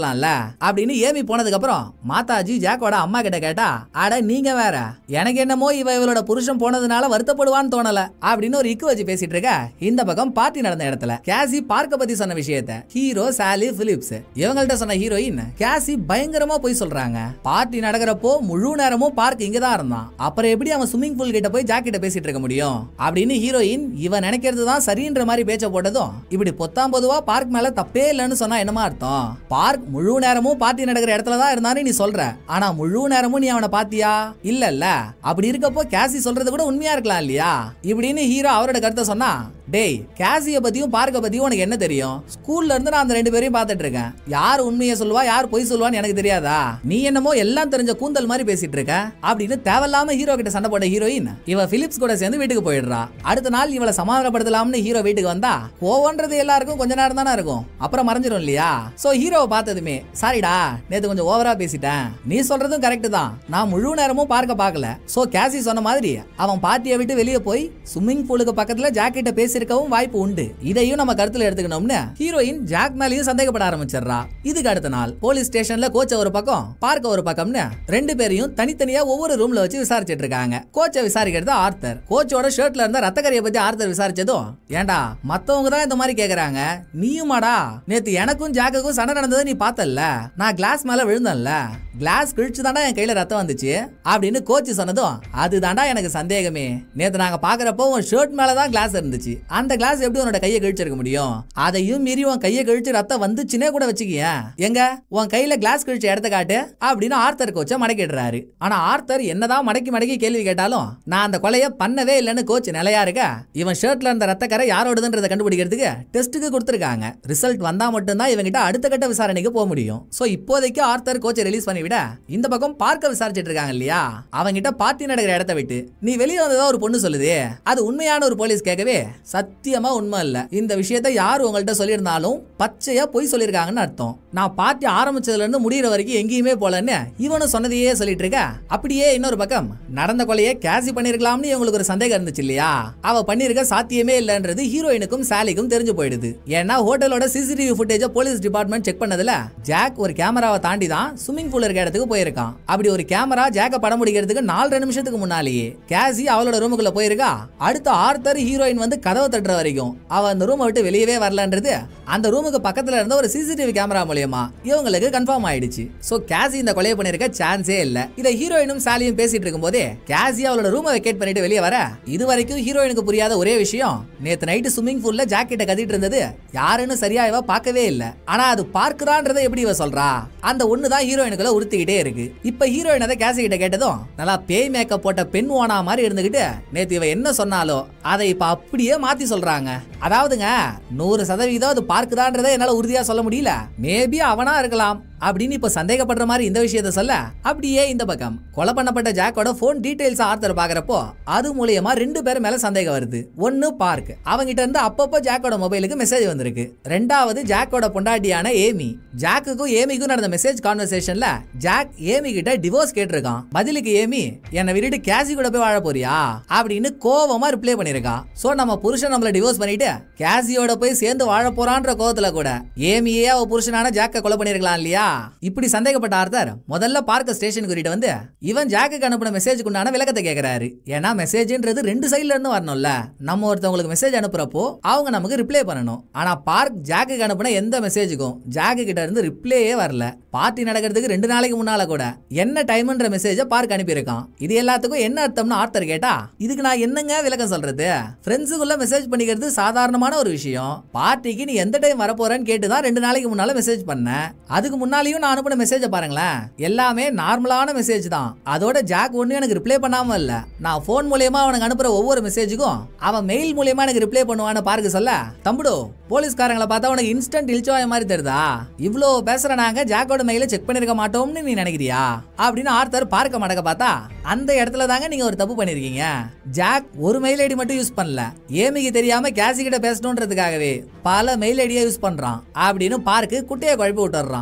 அப்படின்னு ஏமி போனதுக்கு அப்புறம் மாதாஜி ஜாக்கோட அம்மா கிட்ட கேட்டா அட நீங்க வேற எனக்கு என்னமோ இவ இவளோட புருஷன் போனதுனால வருத்தப்படுவான்னு தோணல அப்படின்னு ஒரு இக்கு வச்சு பேசிட்டு இருக்க இந்த பக்கம் பார்ட்டி நடந்த இடத்துல கேசி பார்க்க பத்தி சொன்ன விஷயத்த ஹீரோ சாலி பிலிப்ஸ் இவங்கள்ட்ட சொன்ன ஹீரோயின் கேசி பயங்கரமா போய் சொல்றாங்க பார்ட்டி நடக்கிறப்போ முழு நேரமும் பார்க் இங்க தான் இருந்தான் அப்புறம் எப்படி அவன் ஸ்விம்மிங் பூல் கிட்ட போய் ஜாக் கிட்ட பேசிட்டு இருக்க முடியும் அப்படின்னு ஹீரோயின் இவன் நினைக்கிறது தான் சரின்ற மாதிரி பேச்ச போட்டதும் இப்படி பொத்தாம் பொதுவா பார்க் மேல தப்பே இல்லைன்னு சொன்னா என்னமா அர்த்தம் பார்க் முழு நேரமும் பார்ட்டி நடக்கிற இடத்துல தான் இருந்தான்னு நீ சொல்ற ஆனா முழு நேரமும் நீ அவனை பாத்தியா இல்ல இல்ல அப்படி இருக்கப்போ கேசி சொல்றது கூட உண்மையா இருக்கலாம் இல்லையா இப்படின்னு ஹீரோ அவரோட கருத்தை சொன்னா டேய் கேசிய பத்தியும் பார்க்க பத்தியும் உனக்கு என்ன தெரியும் ஸ்கூல்ல இருந்து நான் அந்த ரெண்டு பேரையும் பார்த்துட்டு இருக்கேன் யார் உண்மையை சொல்லுவா யார் பொய் சொல்லுவான்னு எனக்கு தெரியாதா நீ என்னமோ எல்லாம் தெரிஞ்ச கூந்தல் மாதிரி பேசிட்டு இருக்க அப்படின்னு தேவையில்லாம ஹீரோ கிட்ட சண்டை போட்ட ஹீரோயின் இவ பிலிப்ஸ் கூட சேர்ந்து வீட்டுக்கு போயிடுறா அடுத்த நாள் இவளை சமாதானப்படுத்தலாம்னு ஹீரோ வீட்டுக்கு வந்தா கோவன்றது எல்லாருக்கும் கொஞ்ச நேரம் தானே இருக்கும் அப்புறம் மறைஞ்சிரும் இல்லையா சோ ஹீரோவை பார்த்ததுமே சாரிடா நேத்து கொஞ்சம் ஓவரா பேசிட்டேன் நீ சொல்றதும் கரெக்ட் தான் நான் முழு நேரமும் பார்க்க பார்க்கல சோ கேசி சொன்ன மாதிரி அவன் பார்ட்டியை விட்டு வெளியே போய் ஸ்விம்மிங் பூலுக்கு பக்கத்துல ஜாக்கிட்ட பேசியிருக்கவும் வாய்ப்பு உண்டு இதையும் நம்ம கருத்துல எடுத்துக்கணும்னு ஹீரோயின் ஜாக் மேலேயும் சந்தேகப்பட ஆரம்பிச்சிடுறா இதுக்கு அடுத்த நாள் போலீஸ் ஸ்டேஷன்ல கோச்ச ஒரு பக்கம் பார்க்க ஒரு பக்கம்னு ரெண்டு பேரையும் தனித்தனியா ஒவ்வொரு ரூம்ல வச்சு விசாரிச்சிட்டு இருக்காங்க கோச்சை விசாரிக்கிறது ஆர்த்தர் கோச்சோட ஷர்ட்ல இருந்த ரத்தக்கரியை பத்தி ஆர்த்தர் விசாரிச்சதும் ஏன்டா மத்தவங்க தான் இந்த மாதிரி கேக்குறாங்க நீயுமாடா நேத்து எனக்கும் ஜாக்குக்கும் சண்டை நடந்ததை நீ பார்த்தல்ல நான் கிளாஸ் மேல விழுந்தேன்ல கிளாஸ் கிழிச்சு தாண்டா என் கையில ரத்தம் வந்துச்சு அப்படின்னு கோச் சொன்னதும் அதுதான்டா எனக்கு சந்தேகமே நேத்து நாங்க பாக்குறப்போ உன் ஷர்ட் மேலதான் கிளாஸ் இருந்துச்சு அந்த கிளாஸ் எப்படி உன்னோட கையை கிழிச்சிருக்க முடியும் அதையும் மீறி உன் கையை கிழிச்சு ரத்தம் வந்துச்சுன்னே கூட வச்சுக்கிய எங்க உன் கையில கிளாஸ் கிழிச்ச இடத்த காட்டு அப்படின்னு ஆர்த்தர் கோச்ச மடக்கிடுறாரு ஆனா ஆர்த்தர் என்னதான் மடக்கி மடக்கி கேள்வி கேட்டாலும் நான் அந்த கொலையை பண்ணவே இல்லைன்னு கோச் நிலையா இருக்க இவன் ஷர்ட்ல இருந்த ரத்தக்கரை யாரோடதுன்றதை கண்டுபிடிக்கிறதுக்கு டெஸ்ட்டுக்கு கொடுத்துருக்காங்க ரிசல்ட் வந்தா மட்டும்தான் இவங்கிட்ட அடுத்த கட்ட விசாரணைக்கு போக முடியும் சோ இப்போதைக்கு ஆர்த்தர் கோச்சை ரிலீஸ் பண்ணி விட இந்த பக்கம் பார்க்க விசாரிச்சிட்டு இருக்காங்க இல்லையா அவங்கிட்ட பார்ட்டி நடக்கிற இடத்த விட்டு நீ வெளியே வந்ததா ஒரு பொண்ணு சொல்லுது அது உண்மையான ஒரு போலீஸ் கேட்கவே சத்தியமா உண்மை இல்ல இந்த விஷயத்த யார் உங்கள்ட்ட சொல்லியிருந்தாலும் பச்சையா பொய் சொல்லியிருக்காங்கன்னு அர்த்தம் நான் பார்ட்டி ஆரம்பிச்சதுல இருந்து முடியிற வரைக்கும் எங்கேயுமே போலன்னு இவனும் சொன்னதையே சொல்லிட்டு இருக்க அப்படியே இன்னொரு பக்கம் நடந்த கொலையை கேசி பண்ணிருக்கலாம்னு இவங்களுக்கு ஒரு சந்தேகம் இருந்துச்சு இல்லையா அவ பண்ணிருக்க சாத்தியமே இல்லைன்றது ஹீரோயினுக்கும் சாலிக்கும் தெரிஞ்சு போயிடுது ஏன்னா ஹோட்டலோட CCTV footage police department check பண்ணதுல ஜாக் ஒரு கேமராவை தாண்டி தான் ஸ்விம்மிங் பூல் இருக்க இடத்துக்கு போயிருக்கான் அப்படி ஒரு கேமரா ஜாக்க படம் முடிக்கிறதுக்கு நாலரை நிமிஷத்துக்கு முன்னாலேயே கேசி அவளோட ரூமுக்குள்ள போயிருக்கா அடுத்த ஆர்த்தர் ஹீரோயின் வந்து கதவை தட்டுற வரைக்கும் அவ அந்த ரூமை விட்டு வெளியவே வரலன்றது அந்த ரூமுக்கு பக்கத்துல இருந்த ஒரு சிசிடிவி கேமரா மூலியமா இவங்களுக்கு கன்ஃபார்ம் ஆயிடுச்சு சோ கேசி இந்த கொலையை பண்ணிருக்க சான்ஸே இல்ல இதை ஹீரோயினும் சாலியும் பேசிட்டு இருக்கும்போதே கேசி அவளோட ரூமை வெக்கேட் பண்ணிட்டு வெளியே வர இது வரைக்கும் ஹீரோயினுக்கு புரியாத ஒரே விஷயம் நேத்து நைட்டு ஸ்விம்மிங் பூல்ல ஜாக்கெட்ட கத்திட்டு இருந்தது யாருன்னு சரியா இவ பார்க்கவே இல்ல ஆனா அது பார்க்கறான்றதை எப்படி இவ சொல்றா அந்த ஒண்ணுதான் ஹீரோயினுக்குள்ள உறுத்திக்கிட்டே இருக்கு இப்ப ஹீரோயின் அதை கேசி கிட்ட கேட்டதும் நல்லா பேய் மேக்கப் போட்ட பெண் ஓனா மாதிரி இருந்துகிட்டு நேத்து இவ என்ன சொன்னாலோ அதை இப்ப அப்படியே மாத்தி சொல்றாங்க அதாவதுங்க நூறு சதவீதம் அது பார்க்குதான்றதை என்னால உறுதியா சொல்ல முடியல மேபி அவனா இருக்கலாம் அப்படின்னு இப்ப சந்தேகப்படுற மாதிரி இந்த விஷயத்த சொல்ல அப்படியே இந்த பக்கம் கொலை பண்ணப்பட்ட ஜாக்கோட போன் டீடைல்ஸ் ஆர்த்தர் பாக்குறப்போ அது மூலியமா ரெண்டு பேர் மேல சந்தேகம் வருது ஒன்னு பார்க் அவங்கிட்ட இருந்து அப்பப்போ ஜாக்கோட மொபைலுக்கு மெசேஜ் வந்திருக்கு ரெண்டாவது ஜாக்கோட பொண்டாட்டியான ஏமி ஜாக்குக்கும் ஏமிக்கும் நடந்த மெசேஜ் கான்வர்சேஷன்ல ஜாக் ஏமி கிட்ட டிவோர்ஸ் கேட்டிருக்கான் பதிலுக்கு ஏமி என்னை விட்டுட்டு கேசி கூட போய் வாழ போறியா அப்படின்னு கோவமா ரிப்ளை பண்ணிருக்கான் சோ நம்ம புருஷன் நம்மள டிவோர்ஸ் பண்ணிட்டு கேசியோட போய் சேர்ந்து வாழ போறான்ற கோவத்துல கூட ஏமியே அவ புருஷனான ஜாக்க கொலை பண்ணிருக்கலாம் இல்லையா இப்படி சந்தேகப்பட்ட ஆர்த்தர் முதல்ல பார்க்க ஸ்டேஷன் கூட்டிட்டு வந்து இவன் ஜாக்குக்கு அனுப்பின மெசேஜுக்கு உண்டான விளக்கத்தை கேக்குறாரு ஏன்னா மெசேஜ்ன்றது ரெண்டு சைடுல இருந்து வரணும்ல நம்ம ஒருத்தவங்களுக்கு மெசேஜ் அனுப்புறப்போ அவங்க நமக்கு ரிப்ளை பண்ணணும் ஆனா பார்க் ஜாக்குக்கு அனுப்பின எந்த மெசேஜுக்கும் ஜாக்கு கிட்ட இருந்து ரிப்ளையே வரல பார்ட்டி நடக்கிறதுக்கு ரெண்டு நாளைக்கு முன்னால கூட என்ன டைம்ன்ற மெசேஜ பார்க் அனுப்பியிருக்கான் இது எல்லாத்துக்கும் என்ன அர்த்தம்னு ஆர்த்தர் கேட்டா இதுக்கு நான் என்னங்க விளக்கம் சொல்றது ஃப்ரெண்ட்ஸுக்குள்ள மெசேஜ் பண்ணிக்கிறது சாதாரணமான ஒரு விஷயம் பார்ட்டிக்கு நீ எந்த டைம் வரப்போறேன்னு கேட்டு தான் ரெண்டு நாளைக்கு முன்னால மெசேஜ் பண்ணேன் அதுக்கு முன்னாலேயும் நான் அனுப்பின மெசேஜை பாருங்களேன் எல்லாமே நார்மலான மெசேஜ் தான் அதோட ஜாக் ஒண்ணு எனக்கு ரிப்ளை பண்ணாம இல்ல நான் ஃபோன் மூலியமா அவனுக்கு அனுப்புற ஒவ்வொரு மெசேஜுக்கும் அவன் மெயில் மூலியமா எனக்கு ரிப்ளை பண்ணுவான்னு பாருங்க சொல்ல தம்புடு போலீஸ்காரங்களை பார்த்தா உனக்கு இன்ஸ்டன்ட் இல்ச்சோய மாதிரி தெரியுதா இவ்ளோ பேசுற நாங்க ஜாக்கோட மெயில செக் பண்ணிருக்க மாட்டோம்னு நீ நினைக்கிறியா அப்படின்னு ஆர்த்தர் பார்க்க மடக்க பார்த்தா அந்த இடத்துல தாங்க நீங்க ஒரு தப்பு பண்ணிருக்கீங்க ஜாக் ஒரு மெயில் ஐடி மட்டும் யூஸ் பண்ணல ஏமிக்கு தெரியாம கேசி கிட்ட பேசணுன்றதுக்காகவே பல மெயில் ஐடியா யூஸ் பண்றான் அப்படின்னு பார்க்கு குட்டையை குழப்பி விட்டுறான் சரி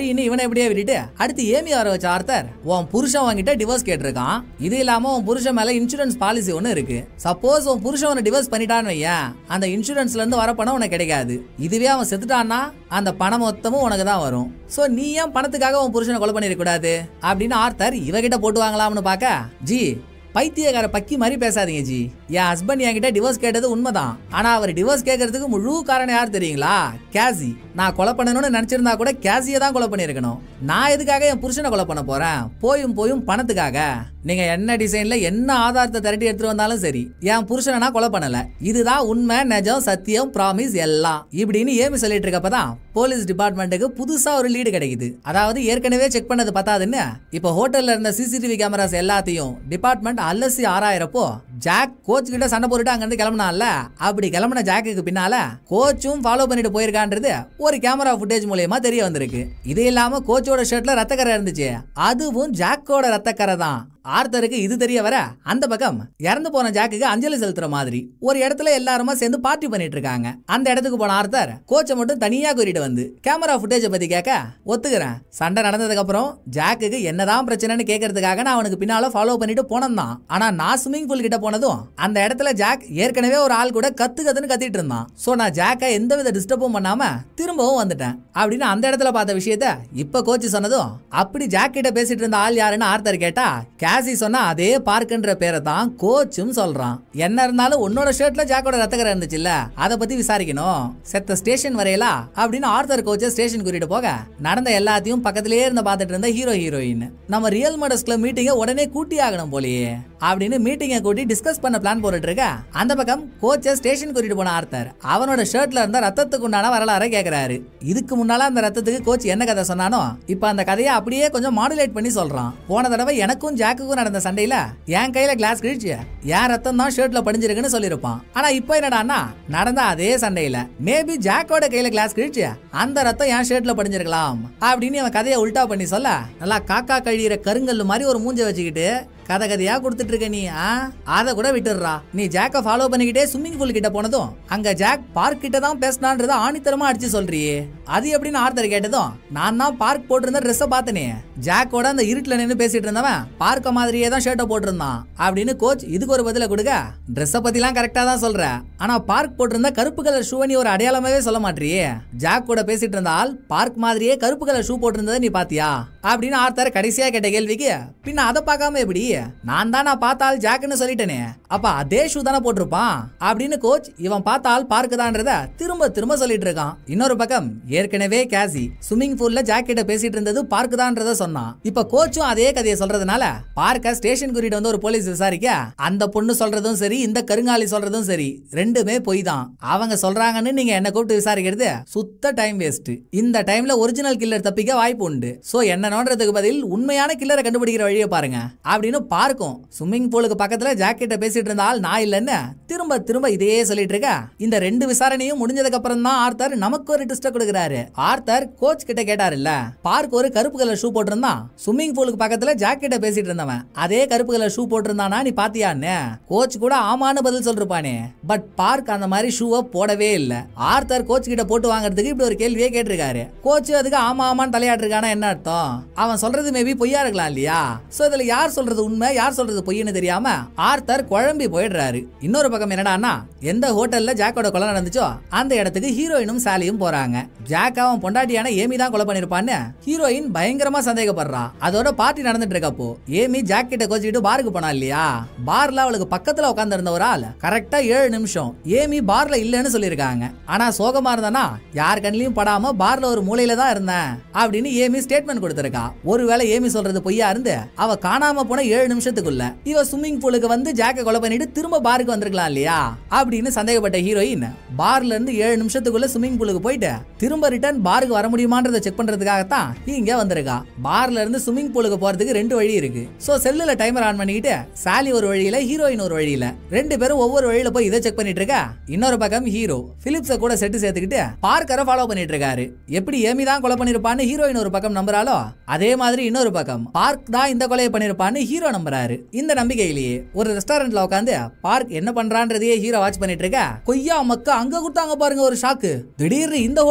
அப்படின்னு இவனை எப்படியே விட்டுட்டு அடுத்து ஏமி வர வச்ச ஆர்த்தர் உன் புருஷன் வாங்கிட்ட டிவோர்ஸ் கேட்டிருக்கான் இது இல்லாம உன் புருஷன் மேல இன்சூரன்ஸ் பாலிசி ஒன்னு இருக்கு சப்போஸ் உன் புருஷன் உன்னை டிவோர்ஸ் பண்ணிட்டான்னு வையேன் அந்த இன்சூரன்ஸ்ல இருந்து வர பணம் உனக்கு கிடைக்காது இதுவே அவன் செத்துட்டான்னா அந்த பணம் மொத்தமும் உனக்கு தான் வரும் சோ நீ ஏன் பணத்துக்காக உன் புருஷனை கொலை பண்ணிருக்க கூடாது அப்படின்னு ஆர்த்தர் இவகிட்ட போட்டு வாங்கலாம்னு பார்க்க ஜி பைத்தியக்கார பக்கி மாதிரி பேசாதீங்க ஜி என் ஹஸ்பண்ட் என்கிட்ட டிவோர்ஸ் கேட்டது உண்மைதான் ஆனா அவர் டிவோர்ஸ் கேட்கறதுக்கு முழு காரணம் யார் தெரியுங்களா கேசி நான் கொலை பண்ணணும்னு நினைச்சிருந்தா கூட கேசியை தான் கொலை பண்ணியிருக்கணும் நான் எதுக்காக என் புருஷனை கொலை பண்ண போறேன் போயும் போயும் பணத்துக்காக நீங்க என்ன டிசைன்ல என்ன ஆதாரத்தை திரட்டி எடுத்துட்டு வந்தாலும் சரி என் புருஷனை நான் கொலை பண்ணல இதுதான் உண்மை நிஜம் சத்தியம் ப்ராமிஸ் எல்லாம் இப்படின்னு ஏமி சொல்லிட்டு இருக்கப்பதான் போலீஸ் டிபார்ட்மெண்ட்டுக்கு புதுசா ஒரு லீடு கிடைக்குது அதாவது ஏற்கனவே செக் பண்ணது பத்தாதுன்னு இப்போ ஹோட்டல்ல இருந்த சிசிடிவி கேமராஸ் எல்லாத்தையும் டிபார்ட்மெண்ட் அலசி ஆறாயிரப்போ ஜாக் கோச் கிட்ட சண்டை போட்டுட்டு அங்கிருந்து கிளம்புனான்ல அப்படி கிளம்புன ஜாக்குக்கு பின்னால கோச்சும் ஃபாலோ பண்ணிட்டு போயிருக்கான்றது ஒரு கேமரா ஃபுட்டேஜ் மூலியமா தெரிய வந்திருக்கு இது இல்லாம கோச்சோட ஷர்ட்ல ரத்தக்கரை இருந்துச்சு அதுவும் ஜாக்கோட ரத்தக்கரை தான் ஆர்த்தருக்கு இது தெரிய வர அந்த பக்கம் இறந்து போன ஜாக்குக்கு அஞ்சலி செலுத்துற மாதிரி ஒரு இடத்துல எல்லாருமா சேர்ந்து பார்ட்டி பண்ணிட்டு இருக்காங்க அந்த இடத்துக்கு போன ஆர்த்தர் கோச்சை மட்டும் தனியா கூட்டிட்டு வந்து கேமரா ஃபுட்டேஜை பத்தி கேட்க ஒத்துக்கிறேன் சண்டை நடந்ததுக்கு அப்புறம் ஜாக்குக்கு என்னதான் பிரச்சனைன்னு கேட்கறதுக்காக நான் அவனுக்கு பின்னால ஃபாலோ பண்ணிட்டு போனேன் தான் ஆனா நான் ஸ்விம்மிங் பூல் கிட்ட போனதும் அந்த இடத்துல ஜாக் ஏற்கனவே ஒரு ஆள் கூட கத்து கத்துன்னு கத்திட்டு இருந்தான் சோ நான் ஜாக்கை எந்தவித டிஸ்டர்பும் பண்ணாம திரும்பவும் வந்துட்டேன் அப்படின்னு அந்த இடத்துல பார்த்த விஷயத்த இப்ப கோச்சு சொன்னதும் அப்படி ஜாக் கிட்ட பேசிட்டு இருந்த ஆள் யாருன்னு ஆர்த்தர் கேட்டா கேசி சொன்னா அதே பார்க்குன்ற பேரை தான் கோச்சும் சொல்றான் என்ன இருந்தாலும் உன்னோட ஷர்ட்ல ஜாக்கோட ரத்தக்கரை இருந்துச்சுல்ல அதை பத்தி விசாரிக்கணும் செத்த ஸ்டேஷன் வரையலா அப்படின்னு ஆர்த்தர் கோச்சை ஸ்டேஷன் கூட்டிட்டு போக நடந்த எல்லாத்தையும் பக்கத்திலேயே இருந்து பார்த்துட்டு இருந்த ஹீரோ ஹீரோயின் நம்ம ரியல் மடஸ் கிளப் மீட்டிங்கை உடனே கூட்டி ஆகணும் போலயே அப்படின்னு மீட்டிங்கை கூட்டி டிஸ்கஸ் பண்ண பிளான் போட்டுட்டு இருக்க அந்த பக்கம் கோச்சை ஸ்டேஷன் கூட்டிட்டு போன ஆர்த்தர் அவனோட ஷர்ட்ல இருந்த ரத்தத்துக்கு உண்டான வரலாறை கேக்குறாரு இதுக்கு முன்னால அந்த ரத்தத்துக்கு கோச் என்ன கதை சொன்னானோ இப்ப அந்த கதையை அப்படியே கொஞ்சம் மாடுலேட் பண்ணி சொல்றான் போன தடவை எனக்கும் ஜாக்குக்கும் நடந்த சண்டையில என் கையில கிளாஸ் கிழிச்சு என் ரத்தம் தான் ஷர்ட்ல படிஞ்சிருக்குன்னு சொல்லியிருப்பான் ஆனா இப்போ என்னடான்னா நடந்த அதே சண்டையில மேபி ஜாக்கோட கையில கிளாஸ் கிழிச்சு அந்த ரத்தம் என் ஷர்ட்ல படிஞ்சிருக்கலாம் அப்படின்னு அவன் கதையை உல்டா பண்ணி சொல்ல நல்லா காக்கா கழியிற கருங்கல் மாதிரி ஒரு மூஞ்ச வச்சுக்கிட்டு கதை கதையா கொடுத்துட்டு இருக்க நீ ஆ அதை கூட விட்டுடுறா நீ ஜாக்க ஃபாலோ பண்ணிக்கிட்டே ஸ்விம்மிங் பூல் கிட்ட போனதும் அங்க ஜாக் பார்க் கிட்ட தான் பேசினான்றத ஆணித்தரமா அடிச்சு சொல்றியே அது எப்படின்னு ஆர்த்தர் கேட்டதும் நான் தான் பார்க் போட்டிருந்த ட்ரெஸ்ஸை பார்த்தனே ஜாக்கோட அந்த இருட்டுல நின்று பேசிட்டு இருந்தவன் பார்க்க மாதிரியே தான் ஷர்ட்டை போட்டிருந்தான் அப்படின்னு கோச் இதுக்கு ஒரு பதில கொடுக்க ட்ரெஸ்ஸை பத்திலாம் கரெக்டா தான் சொல்ற ஆனா பார்க் போட்டிருந்த கருப்பு கலர் ஷூவை நீ ஒரு அடையாளமாவே சொல்ல மாட்டியே ஜாக் கூட பேசிட்டு இருந்த ஆள் பார்க் மாதிரியே கருப்பு கலர் ஷூ போட்டிருந்ததை நீ பாத்தியா அப்படின்னு ஆர்த்தர் கடைசியா கேட்ட கேள்விக்கு பின்ன அதை பார்க்காம எப்படி நான் தான் நான் பார்த்தால் ஜாக்குன்னு சொல்லிட்டேனே அப்ப அதே ஷூ தானே போட்டிருப்பான் அப்படின்னு கோச் இவன் பார்த்தால் பார்க்கு தான்றத திரும்ப திரும்ப சொல்லிட்டு இருக்கான் இன்னொரு பக்கம் ஏற்கனவே கேசி ஸ்விம்மிங் பூல்ல ஜாக்கிட்ட பேசிட்டு இருந்தது பார்க்கு தான்றத சொன்னான் இப்ப கோச்சும் அதே கதையை சொல்றதுனால பார்க்க ஸ்டேஷன் கூட்டிட்டு வந்து ஒரு போலீஸ் விசாரிக்க அந்த பொண்ணு சொல்றதும் சரி இந்த கருங்காலி சொல்றதும் சரி ரெண்டுமே பொய் தான் அவங்க சொல்றாங்கன்னு நீங்க என்ன கூப்பிட்டு விசாரிக்கிறது சுத்த டைம் வேஸ்ட் இந்த டைம்ல ஒரிஜினல் கில்லர் தப்பிக்க வாய்ப்பு உண்டு சோ என்ன நோன்றதுக்கு பதில் உண்மையான கில்லரை கண்டுபிடிக்கிற வழியை பாருங்க அப்படின்னு பார்க்கும் ஸ்விம்மிங் பூலுக்கு பக்கத்துல ஜாக்கெட்ட பேசிட்டு இருந்த ஆள் நான் இல்லைன்னு திரும்ப திரும்ப இதே சொல்லிட்டு இருக்க இந்த ரெண்டு விசாரணையும் முடிஞ்சதுக்கு அப்புறம் தான் ஆர்த்தர் நமக்கு ஒரு ட்விஸ்ட கொடுக்குறாரு ஆர்த்தர் கோச் கிட்ட கேட்டாரு இல்ல பார்க் ஒரு கருப்பு கலர் ஷூ போட்டிருந்தான் ஸ்விம்மிங் பூலுக்கு பக்கத்துல ஜாக்கெட்ட பேசிட்டு இருந்தவன் அதே கருப்பு கலர் ஷூ போட்டிருந்தானா நீ பாத்தியான்னு கோச் கூட ஆமான்னு பதில் சொல்லிருப்பானே பட் பார்க் அந்த மாதிரி ஷூவை போடவே இல்ல ஆர்த்தர் கோச் கிட்ட போட்டு வாங்குறதுக்கு இப்படி ஒரு கேள்வியே கேட்டிருக்காரு கோச் அதுக்கு ஆமா ஆமான்னு தலையாட்டிருக்கானா என்ன அர்த்தம் அவன் சொல்றது மேபி பொய்யா இருக்கலாம் இல்லையா சோ இதுல யார் சொல்றது உண்மை யார் சொல்றது பொய்ன்னு தெரியாம ஆர்த்தர் குழம்பி போயிடுறாரு இன்னொரு பக்கம் என்னடான்னா எந்த ஹோட்டல்ல ஜாக்கோட கொலை நடந்துச்சோ அந்த இடத்துக்கு ஹீரோயினும் சாலியும் போறாங்க ஜாக் அவன் பொண்டாட்டியான ஏமி தான் கொலை பண்ணிருப்பான்னு ஹீரோயின் பயங்கரமா சந்தேகப்படுறா அதோட பார்ட்டி நடந்துட்டு இருக்கப்போ ஏமி ஜாக் கிட்ட கோச்சிக்கிட்டு பாருக்கு போனா இல்லையா பார்ல அவளுக்கு பக்கத்துல உட்கார்ந்து இருந்த ஒரு ஆள் கரெக்டா ஏழு நிமிஷம் ஏமி பார்ல இல்லைன்னு சொல்லியிருக்காங்க ஆனா சோகமா இருந்தானா யார் கண்ணிலையும் படாம பார்ல ஒரு மூலையில தான் இருந்தேன் அப்படின்னு ஏமி ஸ்டேட்மெண்ட் கொடுத்திருக்கா ஒருவேளை ஏமி சொல்றது பொய்யா இருந்து அவ காணாம போன ஏழு நிமிஷத்துக்குள்ள இவ ஸ்விம்மிங் பூலுக்கு வந்து ஜாக்க கொலை பண்ணிட்டு திரும்ப பாருக்கு வந்திருக்கலாம் இல்லையா அப்படின்னு சந்தேகப்பட்ட ஹீரோயின் பார்ல இருந்து ஏழு நிமிஷத்துக்குள்ள ஸ்விம்மிங் பூலுக்கு போயிட்டு திரும்ப ரிட்டர்ன் பாருக்கு வர முடியுமான்றதை செக் பண்றதுக்காகத்தான் இங்க வந்திருக்கா பார்ல இருந்து ஸ்விம்மிங் பூலுக்கு போறதுக்கு ரெண்டு வழி இருக்கு சோ செல்லுல டைமர் ஆன் பண்ணிக்கிட்டு சாலி ஒரு வழியில ஹீரோயின் ஒரு வழியில ரெண்டு பேரும் ஒவ்வொரு வழியில போய் இதை செக் பண்ணிட்டு இருக்கா இன்னொரு பக்கம் ஹீரோ பிலிப்ஸ கூட செட்டு சேர்த்துக்கிட்டு பார்க்கரை ஃபாலோ பண்ணிட்டு இருக்காரு எப்படி ஏமி தான் கொலை பண்ணிருப்பான்னு ஹீரோயின் ஒரு பக்கம் நம்புறாலோ அதே மாதிரி இன்னொரு பக்கம் பார்க் தான் இந்த கொலையை பண்ணிருப்பான்னு ஹீரோ நம்புறாரு இந்த நம்பிக்கையிலேயே ஒரு ரெஸ்டாரண்ட்ல உட்காந்து பார்க் என்ன பண்றான்றதையே ஹீரோ வாட்ச் பண்ணிட்டு இருக்க கொய்யா மக்கா அங்க கொடுத்தாங்க பாருங்க ஒரு ஷாக்கு திடீர்னு இந்த ஹோட்டலுக்கு வந்த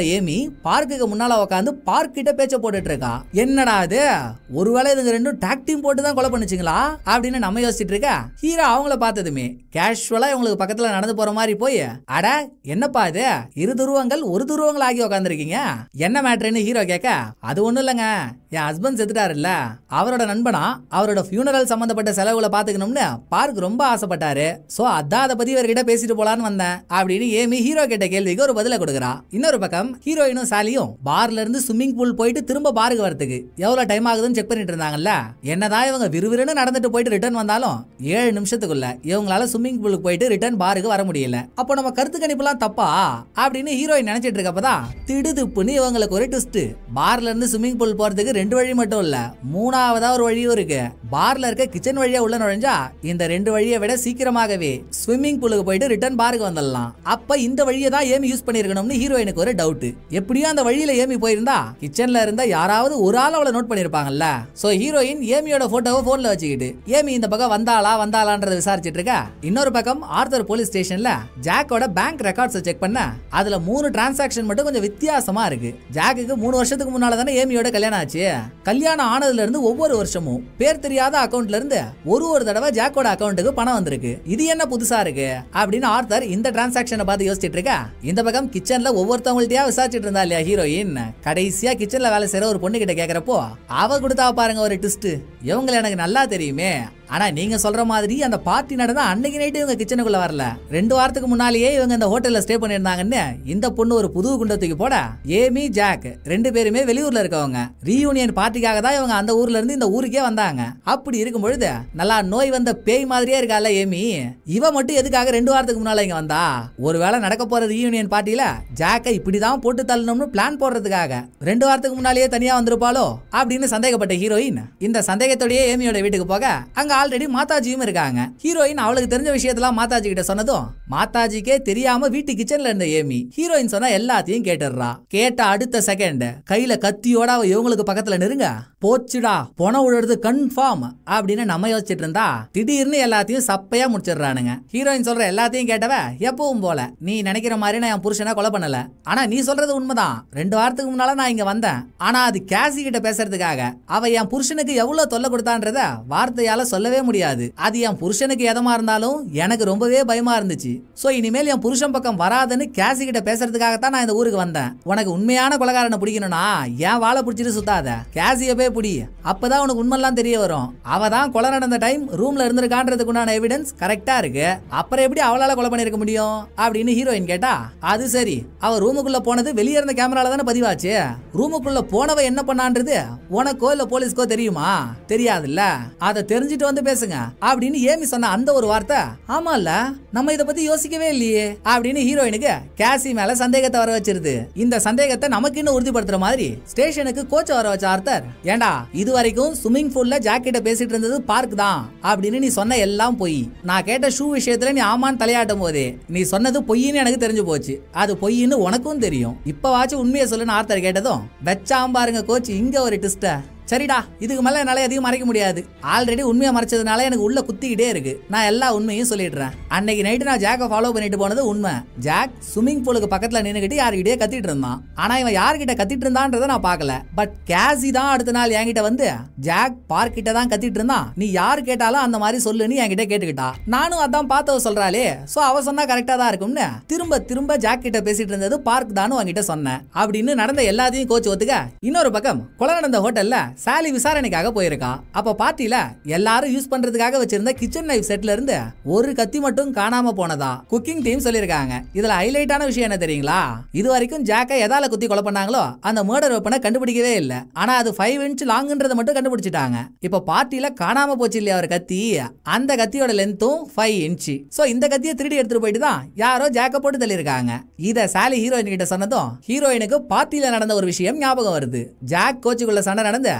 வந்த ஏமி பார்க்குக்கு முன்னால உட்காந்து பார்க் கிட்ட பேச்ச போட்டுட்டு இருக்கா என்னடா இது ஒருவேளை இதுங்க ரெண்டும் டாக் டீம் போட்டு தான் கொலை பண்ணுச்சுங்களா அப்படின்னு நம்ம யோசிச்சுட்டு இருக்க ஹீரோ அவங்கள பார்த்ததுமே கேஷுவலா இவங்களுக்கு பக்கத்துல நடந்து போற மாதிரி போய் அட என்னப்பா இது இரு துருவங்கள் ஒரு துருவங்கள் ஆகி உட்காந்துருக்கீங்க என்ன மேட்ருன்னு ஹீரோ கேட்க அது ஒண்ணும் இல்லைங்க என் ஹஸ்பண்ட் செத்துட்டாருல்ல அவரோட நண்பனா அவரோட ஃபியூனரல் சம்பந்தப்பட்ட செலவுகளை பாத்துக்கணும்னு பார்க் ரொம்ப ஆசைப்பட்டாரு சோ அதான் அதை பத்தி இவர்கிட்ட பேசிட்டு போலான்னு வந்தேன் அப்படின்னு ஏமி ஹீரோ கேட்ட கேள்விக்கு ஒரு பதில கொடுக்குறா இன்னொரு பக்கம் ஹீரோயினும் சாலியும் பார்ல இருந்து ஸ்விம்மிங் பூல் போயிட்டு திரும்ப பாருக்கு வரதுக்கு எவ்வளவு டைம் ஆகுதுன்னு செக் பண்ணிட்டு இருந்தாங்கல்ல என்னதான் இவங்க விறுவிறுன்னு நடந்துட்டு போயிட்டு ரிட்டர்ன் வந்தாலும் ஏழு நிமிஷத்துக்குள்ள இவங்களால ஸ்விம்மிங் பூலுக்கு போயிட்டு ரிட்டர்ன் பாருக்கு வர முடியல அப்போ நம்ம கருத்து கணிப்புலாம் தப்பா அப்படின்னு ஹீரோயின் நினைச்சிட்டு இருக்கப்பதான் திடுதுப்புன்னு இவங்களுக்கு ஒரு ட்விஸ்ட் பார்ல இருந்து ஸ்விம்மிங் பூல் போறதுக்கு ரெண்டு வழி மட்டும் இல்ல மூணாவதா ஒரு வழியும் இருக்கு பார்ல இருக்க கிச்சன் வழியா உள்ள நுழைஞ்சா இந்த ரெண்டு வழியை விட சீக்கிரமாகவே ஸ்விம்மிங் பூலுக்கு போயிட்டு ரிட்டர்ன் பாருக்கு வந்துடலாம் அப்ப இந்த வழியை தான் ஏமி யூஸ் பண்ணிருக்கணும்னு ஹீரோயினுக்கு ஒரு டவுட் எப்படியும் அந்த வழியில ஏமி போயிருந்தா கிச்சன்ல இருந்தா யாராவது ஒரு ஆள் அவளை நோட் பண்ணிருப்பாங்கல்ல சோ ஹீரோயின் ஏமியோட போட்டோவை போன்ல வச்சுக்கிட்டு ஏமி இந்த பக்கம் வந்தாளா வந்தாளான்றத விசாரிச்சிட்டு இருக்கா இன்னொரு பக்கம் ஆர்த்தர் போலீஸ் ஸ்டேஷன்ல ஜாக்கோட பேங்க் ரெக்கார்ட்ஸ் செக் பண்ண அதுல மூணு டிரான்சாக்ஷன் மட்டும் கொஞ்சம் வித்தியாசமா இருக்கு ஜாக்குக்கு மூணு வருஷத்துக்கு முன்னால தானே ஏமியோட கல்யாணம் ஆச்சு கல்யாணம் ஆனதுல இருந்து ஒவ்வொரு வருஷமும் பேர் தெரியாத அக்கவுண்ட்ல இருந்து ஒரு ஒரு தடவை ஜாக்கோட அக்கவுண்ட்டுக்கு பணம் வந்திருக்கு இது என்ன புதுசா இருக்கு அப்படின்னு ஆர்த்தர் இந்த டிரான்சாக்ஷனை பார்த்து யோசிச்சிட்டு இருக்கா இந்த பக்கம் கிச்சன்ல ஒவ்வொருத்தவங்கள்ட்டயா விசாரிச்சிட்டு இருந்தா இல்லையா ஹீரோயின் கடைசியா கிச்சன்ல வேலை செய்யற ஒரு பொண்ணு கிட்ட கேக்குறப்போ அவ கொடுத்தா பாருங்க ஒரு ட்விஸ்ட் இவங்களை எனக்கு நல்லா தெரியுமே ஆனா நீங்க சொல்ற மாதிரி அந்த பார்ட்டி நடந்தா அன்னைக்கு நைட்டு இவங்க கிச்சனுக்குள்ள வரல ரெண்டு வாரத்துக்கு முன்னாலேயே இவங்க இந்த ஹோட்டல்ல ஸ்டே பண்ணியிருந்தாங்கன்னு இந்த பொண்ணு ஒரு புது குண்டத்துக்கு போட ஏமி ஜாக் ரெண்டு பேருமே வெளியூர்ல இருக்கவங்க ரீயூனியன் பார்ட்டிக்காக தான் இவங்க அந்த ஊர்ல இருந்து இந்த ஊருக்கே வந்தாங்க அப்படி இருக்கும் பொழுது நல்லா நோய் வந்த பேய் மாதிரியே இருக்கால ஏமி இவ மட்டும் எதுக்காக ரெண்டு வாரத்துக்கு முன்னால இங்க வந்தா ஒருவேளை நடக்க போற ரீயூனியன் பார்ட்டியில ஜாக்கை இப்படிதான் போட்டு தள்ளணும்னு பிளான் போடுறதுக்காக ரெண்டு வாரத்துக்கு முன்னாலேயே தனியா வந்திருப்பாளோ அப்படின்னு சந்தேகப்பட்ட ஹீரோயின் இந்த சந்தேகத்தோடயே ஏமியோட வீட்டுக்கு போக அங்க ஆல்ரெடி மாதாஜியும் இருக்காங்க ஹீரோயின் அவளுக்கு தெரிஞ்ச விஷயத்தெல்லாம் மாதாஜி கிட்ட சொன்னதும் மாதாஜிக்கே தெரியாம வீட்டு கிச்சன்ல இருந்த ஏமி ஹீரோயின் சொன்ன எல்லாத்தையும் கேட்டுடுறா கேட்ட அடுத்த செகண்ட் கையில கத்தியோட அவ இவங்களுக்கு பக்கத்துல நெருங்க போச்சுடா பொண உழுறது கன்ஃபார்ம் அப்படின்னு நம்ம யோசிச்சுட்டு இருந்தா திடீர்னு எல்லாத்தையும் சப்பையா முடிச்சிடுறானுங்க ஹீரோயின் சொல்ற எல்லாத்தையும் கேட்டவ எப்பவும் போல நீ நினைக்கிற மாதிரி நான் என் புருஷனை கொலை பண்ணல ஆனா நீ சொல்றது உண்மைதான் ரெண்டு வாரத்துக்கு முன்னால நான் இங்க வந்தேன் ஆனா அது கேசி கிட்ட பேசுறதுக்காக அவ என் புருஷனுக்கு எவ்வளவு தொல்லை கொடுத்தான்றத வார்த்தையால சொல்லவே முடியாது அது என் புருஷனுக்கு எதமா இருந்தாலும் எனக்கு ரொம்பவே பயமா இருந்துச்சு சோ இனிமேல் என் புருஷன் பக்கம் வராதுன்னு கேசி கிட்ட பேசுறதுக்காகத்தான் நான் இந்த ஊருக்கு வந்தேன் உனக்கு உண்மையான கொலகாரனை பிடிக்கணும்னா ஏன் வாழை பிடிச்சிட்டு சுத்தாத கேசிய போய் பிடி அப்பதான் உனக்கு உண்மைலாம் தெரிய வரும் அவ தான் கொலை நடந்த டைம் ரூம்ல இருந்திருக்கான்றதுக்கு உண்டான எவிடன்ஸ் கரெக்டா இருக்கு அப்புறம் எப்படி அவளால கொலை பண்ணிருக்க முடியும் அப்படின்னு ஹீரோயின் கேட்டா அது சரி அவ ரூமுக்குள்ள போனது வெளியே இருந்த கேமரால தானே பதிவாச்சு ரூமுக்குள்ள போனவ என்ன பண்ணான்றது உனக்கோ இல்ல போலீஸ்க்கோ தெரியுமா தெரியாதுல்ல அதை தெரிஞ்சுட்டு வந்து பேசுங்க அப்படின்னு ஏமி சொன்ன அந்த ஒரு வார்த்தை ஆமால நம்ம இத பத்தி யோசிக்கவே இல்லையே அப்படின்னு ஹீரோயினுக்கு கேசி மேல சந்தேகத்தை வர வச்சிருது இந்த சந்தேகத்தை நமக்கு இன்னும் உறுதிப்படுத்துற மாதிரி ஸ்டேஷனுக்கு கோச்ச வர வச்ச ஆர்த்தர் ஏண்டா இது வரைக்கும் ஸ்விம்மிங் பூல்ல ஜாக்கெட்ட பேசிட்டு இருந்தது பார்க் தான் அப்படின்னு நீ சொன்ன எல்லாம் பொய் நான் கேட்ட ஷூ விஷயத்துல நீ ஆமான்னு தலையாட்டும் போதே நீ சொன்னது பொய்ன்னு எனக்கு தெரிஞ்சு போச்சு அது பொய்ன்னு உனக்கும் தெரியும் இப்பவாச்சும் உண்மையை சொல்லுன்னு ஆர்த்தர் கேட்டதும் வெச்சாம் பாருங்க கோச் இங்க ஒரு ட்விஸ்ட சரிடா இதுக்கு மேல என்னால எதையும் மறைக்க முடியாது ஆல்ரெடி உண்மையை மறைச்சதுனால எனக்கு உள்ள குத்திக்கிட்டே இருக்கு நான் எல்லா உண்மையும் சொல்லிடுறேன் அன்னைக்கு நைட்டு நான் ஜாக்கை ஃபாலோ பண்ணிட்டு போனது உண்மை ஜாக் ஸ்விம்மிங் பூலுக்கு பக்கத்துல நின்னுக்கிட்டு யார்கிட்டயே கத்திட்டு இருந்தான் ஆனா இவன் யார்கிட்ட கத்திட்டு இருந்தான்றத நான் பார்க்கல பட் கேசி தான் அடுத்த நாள் என்கிட்ட வந்து ஜாக் பார்க் கிட்ட தான் கத்திட்டு இருந்தான் நீ யார் கேட்டாலும் அந்த மாதிரி சொல்லுன்னு என்கிட்ட கேட்டுக்கிட்டா நானும் அதான் பார்த்தவ சொல்றாளே சோ அவ சொன்னா கரெக்டா தான் இருக்கும்னு திரும்ப திரும்ப ஜாக் கிட்ட பேசிட்டு இருந்தது பார்க் தான் உன்கிட்ட சொன்னேன் அப்படின்னு நடந்த எல்லாத்தையும் கோச் ஒத்துக்க இன்னொரு பக்கம் கொலை நடந்த ஹோட்டல்ல சாலி விசாரணைக்காக போயிருக்கா அப்ப பார்ட்டில எல்லாரும் யூஸ் பண்றதுக்காக வச்சிருந்த கிச்சன் நைஃப் செட்ல இருந்து ஒரு கத்தி மட்டும் காணாம போனதா குக்கிங் டீம் சொல்லிருக்காங்க இதுல ஹைலைட்டான விஷயம் என்ன தெரியுங்களா இது வரைக்கும் ஜாக்கை எதால குத்தி கொலை பண்ணாங்களோ அந்த மர்டர் வெப்பனை கண்டுபிடிக்கவே இல்ல ஆனா அது ஃபைவ் இன்ச் லாங்ன்றத மட்டும் கண்டுபிடிச்சிட்டாங்க இப்ப பார்ட்டில காணாம போச்சு இல்லையா ஒரு கத்தி அந்த கத்தியோட லென்த்தும் ஃபைவ் இன்ச் சோ இந்த கத்தியை திருடி எடுத்துட்டு போயிட்டு தான் யாரோ ஜாக்க போட்டு தள்ளியிருக்காங்க இத சாலி ஹீரோயின் கிட்ட சொன்னதும் ஹீரோயினுக்கு பார்ட்டில நடந்த ஒரு விஷயம் ஞாபகம் வருது ஜாக் கோச்சுக்குள்ள சண்டை நடந்து